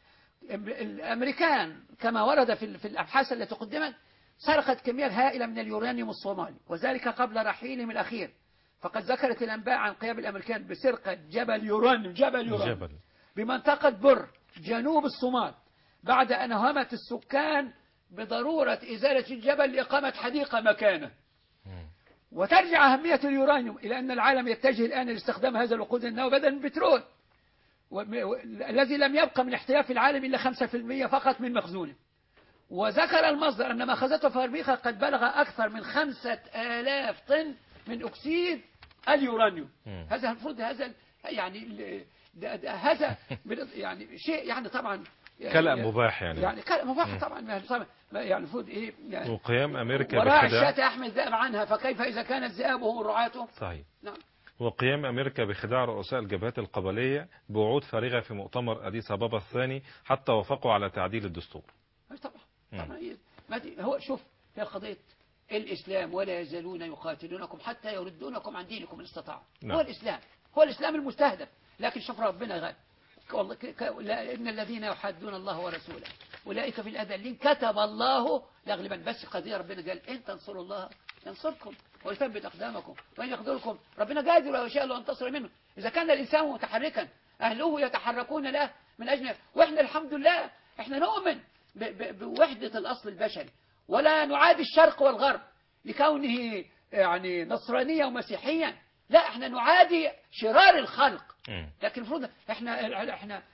الأمريكان كما ورد في في الأبحاث التي قدمت سرقت كميات هائلة من اليورانيوم الصومالي وذلك قبل رحيلهم الأخير فقد ذكرت الأنباء عن قيام الأمريكان بسرقة جبل يورانيوم جبل يورانيوم جبل بمنطقة بر جنوب الصومال بعد أن همت السكان بضرورة إزالة الجبل لإقامة حديقة مكانه مم. وترجع أهمية اليورانيوم إلى أن العالم يتجه الآن لاستخدام هذا الوقود النووي بدلا من البترول وم- و- الذي لم يبقى من احتياف العالم إلا 5% فقط من مخزونه وذكر المصدر أن ما أخذته فاربيخا قد بلغ أكثر من خمسة آلاف طن من أكسيد اليورانيوم مم. هذا المفروض هذا ال- يعني ال- ده- ده- هذا بال- يعني شيء يعني طبعا كلأ مباح يعني يعني كلام مباح طبعا ما- طبعا ما- يعني المفروض ايه يعني وقيام أمريكا وراء بالخداع الشاة يحمل ذئب عنها فكيف إذا كانت ذئابه رعاته صحيح نعم وقيام أمريكا بخداع رؤساء الجبهات القبلية بوعود فارغة في مؤتمر أديس أبابا الثاني حتى وافقوا على تعديل الدستور أي طبعا مم. طبعا هي- ما دي- هو شوف هي قضية الإسلام ولا يزالون يقاتلونكم حتى يردونكم عن دينكم إن استطاعوا نعم. هو الإسلام هو الإسلام المستهدف لكن شوف ربنا غير والله ك- ك- لا- إن الذين يحادون الله ورسوله أولئك في الأذلين كتب الله لأغلبن بس قضية ربنا قال إن تنصروا الله ينصركم ويثبت أقدامكم وإن يخذلكم ربنا قادر ولو شاء الله أنتصر منه إذا كان الإنسان متحركا أهله يتحركون له من أجل وإحنا الحمد لله إحنا نؤمن ب- ب- بوحدة الأصل البشري ولا نعادي الشرق والغرب لكونه يعني نصرانية ومسيحيا لا احنا نعادي شرار الخلق مم. لكن المفروض احنا احنا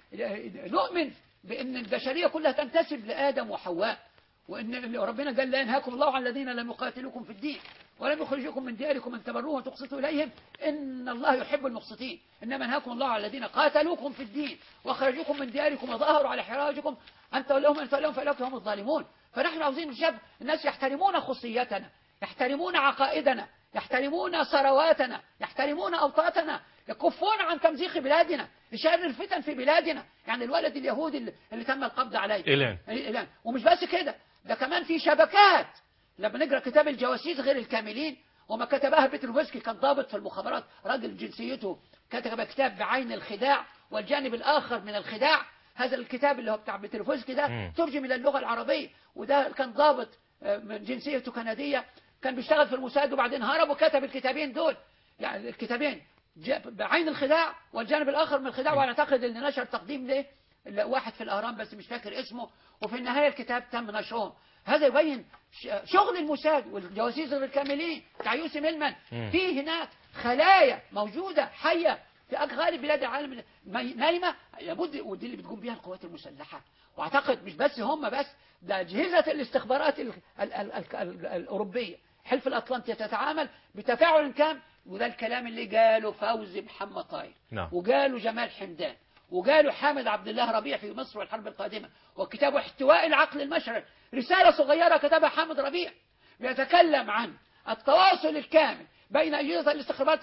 نؤمن بان البشريه كلها تنتسب لادم وحواء وان ربنا قال لا ينهاكم الله عن الذين لم يقاتلوكم في الدين ولم يخرجوكم من دياركم ان تبروهم وتقسطوا اليهم ان الله يحب المقسطين انما ينهاكم الله عن الذين قاتلوكم في الدين واخرجوكم من دياركم وظاهروا على حراجكم ان تولوهم ان تولوهم فاولئك هم الظالمون فنحن عاوزين شاب الناس يحترمون خصيتنا يحترمون عقائدنا يحترمون ثرواتنا يحترمون أوطاتنا يكفون عن تمزيق بلادنا لشر الفتن في بلادنا يعني الولد اليهودي اللي اللي تم القبض عليه إيلان. إيلان ومش بس كده ده كمان في شبكات لما نقرا كتاب الجواسيس غير الكاملين وما كتبها بتروفسكي كان ضابط في المخابرات راجل جنسيته كتب كتاب بعين الخداع والجانب الآخر من الخداع هذا الكتاب اللي هو بتاع بتروفسكي ده مم. ترجم إلى اللغة العربية وده كان ضابط آه، من جنسيته كندية كان بيشتغل في الموساد وبعدين هرب وكتب الكتابين دول يعني الكتابين جا- بعين الخداع والجانب الآخر من الخداع وأنا أعتقد أن نشر تقديم له ل- واحد في الأهرام بس مش فاكر اسمه وفي النهاية الكتاب تم نشرهم هذا يبين ش- شغل الموساد والجواسيس الكاملين بتاع يوسف ميلمان مم. في هناك خلايا موجودة حية في غالب بلاد العالم مي- نايمة لابد ودي اللي بتقوم بها القوات المسلحة واعتقد مش بس هم بس ده أجهزة الاستخبارات ال ال ال ال ال الأوروبية حلف الأطلنطي تتعامل بتفاعل كام وده الكلام اللي قاله فوزي محمد طاير نعم. وقاله جمال حمدان وقاله حامد عبد الله ربيع في مصر والحرب القادمة وكتابه احتواء العقل المشرق رسالة صغيرة كتبها حامد ربيع بيتكلم عن التواصل الكامل بين أجهزة الاستخبارات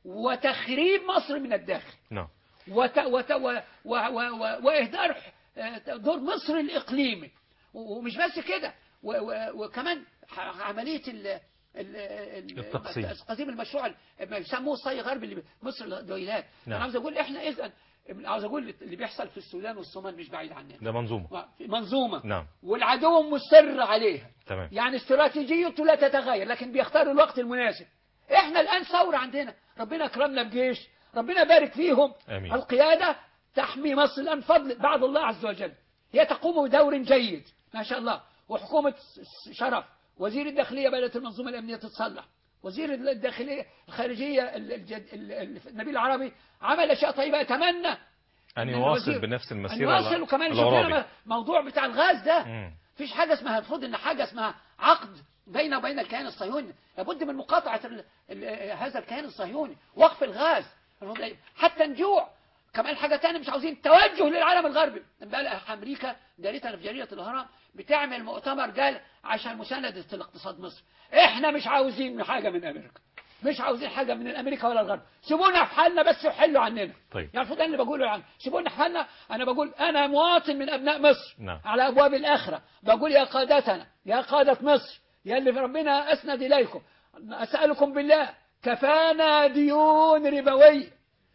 وتخريب مصر من الداخل نعم وت وت و و و و وإهدار آه، دور مصر الإقليمي و- ومش بس كده و و وكمان ح- عملية ال ال- ال- التقسيم. تقسيم المشروع ال- ما يسموه الصي غرب اللي مصر الدويلات نعم. انا عاوز اقول احنا اذا عاوز اقول اللي بيحصل في السودان والصومال مش بعيد عننا ده منظومة منظومة نعم. والعدو مصر عليها تمام. يعني استراتيجيته لا تتغير لكن بيختار الوقت المناسب احنا الان ثورة عندنا ربنا اكرمنا بجيش ربنا بارك فيهم آمين. القيادة تحمي مصر الان فضل بعد الله عز وجل هي تقوم بدور جيد ما شاء الله وحكومة س- شرف وزير الداخلية بدأت المنظومة الأمنية تتصلح وزير الداخلية الخارجية ال- الجد- ال- ال- النبيل العربي عمل أشياء طيبة أتمنى أن إن يواصل الوزير- بنفس أن المسيرة يواصل وكمان يشوف الغرابي. لنا موضوع بتاع الغاز ده مم. مفيش حاجة اسمها المفروض ان حاجة اسمها عقد بين وبين الكيان الصهيوني لابد من مقاطعة ال ال هذا الكيان الصهيوني وقف الغاز المفروض حتى نجوع كمان حاجة تانية مش عاوزين توجه للعالم الغربي امبارح أمريكا دارتها في جريدة الهرم بتعمل مؤتمر قال عشان مساندة الاقتصاد مصر احنا مش عاوزين حاجة من أمريكا مش عاوزين حاجة من الأمريكا ولا الغرب سيبونا في حالنا بس وحلوا عننا طيب. يعني المفروض أنا اللي بقوله عن سيبونا في حالنا أنا بقول أنا مواطن من أبناء مصر نعم. على أبواب الآخرة بقول يا قادتنا يا قادة مصر يا اللي ربنا أسند إليكم أسألكم بالله كفانا ديون ربوية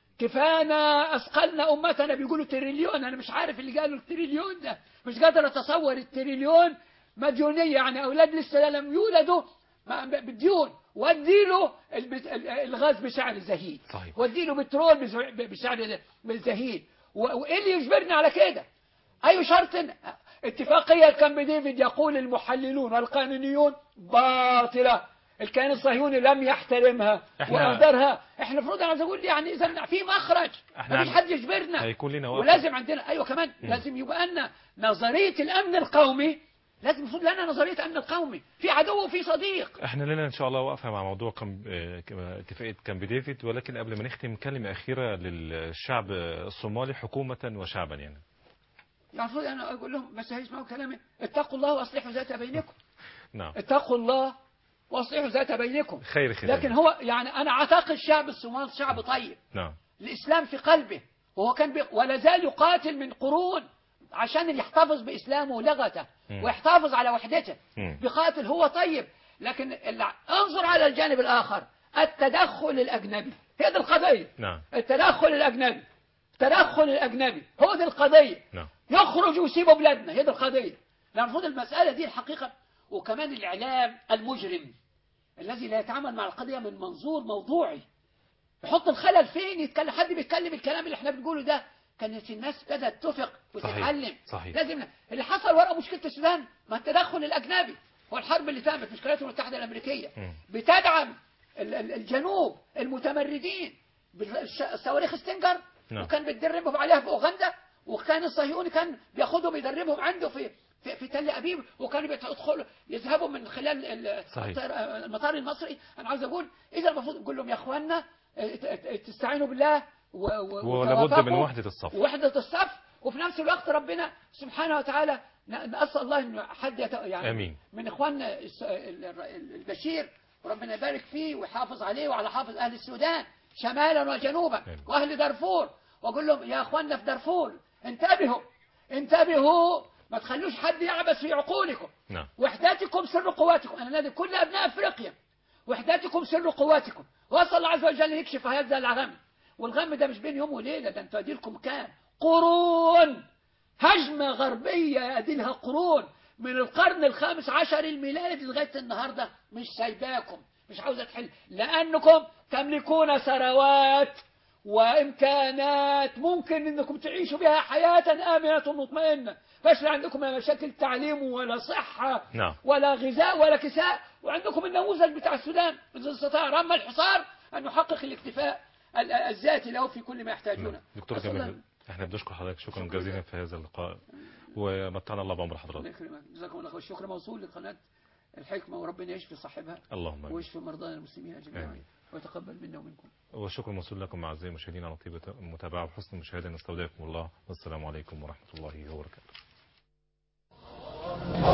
كفانا أثقلنا أمتنا بيقولوا تريليون أنا مش عارف اللي قالوا التريليون ده مش قادر أتصور التريليون مديونية يعني أولاد لسه لم يولدوا ما- بديون واديله البت- ال- الغاز بسعر زهيد صحيح. واديله بترول بسع- بسعر زهيد و- وايه اللي يجبرنا على كده اي شرط اتفاقية كامب ديفيد يقول المحللون والقانونيون باطلة الكيان الصهيوني لم يحترمها إحنا- واهدرها احنا المفروض انا عايز اقول يعني اذا في مخرج إحنا مفيش عن- حد يجبرنا هيكون لنا وقت. ولازم عندنا ايوه كمان لازم يبقى لنا نظريه الامن القومي لازم المفروض لنا نظريه امن القومي في عدو وفي صديق احنا لنا ان شاء الله واقفه مع موضوع كم... آه، اتفاقيه كامب ديفيد ولكن قبل ما نختم كلمه اخيره للشعب الصومالي حكومه وشعبا يعني المفروض انا اقول لهم بس هيسمعوا كلامي اتقوا الله واصلحوا ذات بينكم نعم اتقوا الله واصلحوا ذات بينكم خير ختام لكن هو يعني أنا أعتقد شعب الصومال شعب طيب نعم الإسلام في قلبه وهو كان بي... ولا زال يقاتل من قرون عشان يحتفظ بإسلامه ولغته مم. ويحتفظ على وحدته مم. بيقاتل هو طيب لكن ال- انظر على الجانب الآخر التدخل الأجنبي هي دي القضية نعم التدخل الأجنبي التدخل الأجنبي هو دي القضية نعم يخرج ويسيبوا بلادنا هي دي القضية لأن المفروض المسألة دي الحقيقة وكمان الإعلام المجرم الذي لا يتعامل مع القضية من منظور موضوعي يحط الخلل فين يتكلم حد بيتكلم الكلام اللي احنا بنقوله ده كانت الناس بدأت تفق وتتعلم صحيح. لازم اللي حصل وراء مشكلة السودان ما التدخل الأجنبي والحرب اللي تمت مش الولايات المتحدة الأمريكية مم. بتدعم ال- ال- الجنوب المتمردين بالصواريخ ستينجر نعم. وكان بيتدربهم عليها في أوغندا وكان الصهيوني كان بياخدهم يدربهم عنده في في, في تل أبيب وكانوا بيدخلوا يذهبوا من خلال ال- صحيح. الطير- المطار المصري أنا عاوز أقول إذا المفروض نقول لهم يا إخواننا اه، ت- ت- تستعينوا بالله و- و- ولابد من وتوافقوا وحدة الصف ووحدة الصف وفي نفس الوقت ربنا سبحانه وتعالى ن- نسأل الله إنه حد يت... يعني آمين. من إخواننا الس- ال- ال- البشير وربنا يبارك فيه ويحافظ عليه وعلى حافظ أهل السودان شمالا وجنوبا آمين. وأهل دارفور وأقول لهم يا إخواننا في دارفور انتبهوا انتبهوا ما تخلوش حد يعبث في عقولكم نعم وحداتكم سر قواتكم أنا نادي كل أبناء أفريقيا وحداتكم سر قواتكم وأسأل الله عز وجل يكشف هذا الغم والغم ده مش بين يوم وليلة ده انتوا أديلكم كام قرون هجمة غربية أديلها قرون من القرن الخامس عشر الميلادي لغاية النهاردة مش سايباكم مش عاوزة تحل لأنكم تملكون ثروات وإمكانات ممكن أنكم تعيشوا بها حياة آمنة مطمئنة فاش لا عندكم لا مشاكل تعليم ولا صحة نعم. ولا غذاء ولا كساء وعندكم النموذج بتاع السودان إذا استطاع رمى الحصار أن يحقق الاكتفاء ال- الذاتي له في كل ما يحتاجونه دكتور أسأل الله- جميل احنا بنشكر حضرتك شكرا شكرا جزيلا في هذا اللقاء ومتعنا الله بعمر الله حضرتك يكرمك جزاكم الله خير الشكر موصول لقناة الحكمة وربنا يشفي صاحبها اللهم امين ويشفي مرضانا المسلمين أجمعين آمين. ويتقبل منا ومنكم والشكر موصول لكم اعزائي المشاهدين على طيبة المتابعة وحسن المشاهدة نستودعكم الله والسلام عليكم ورحمة الله وبركاته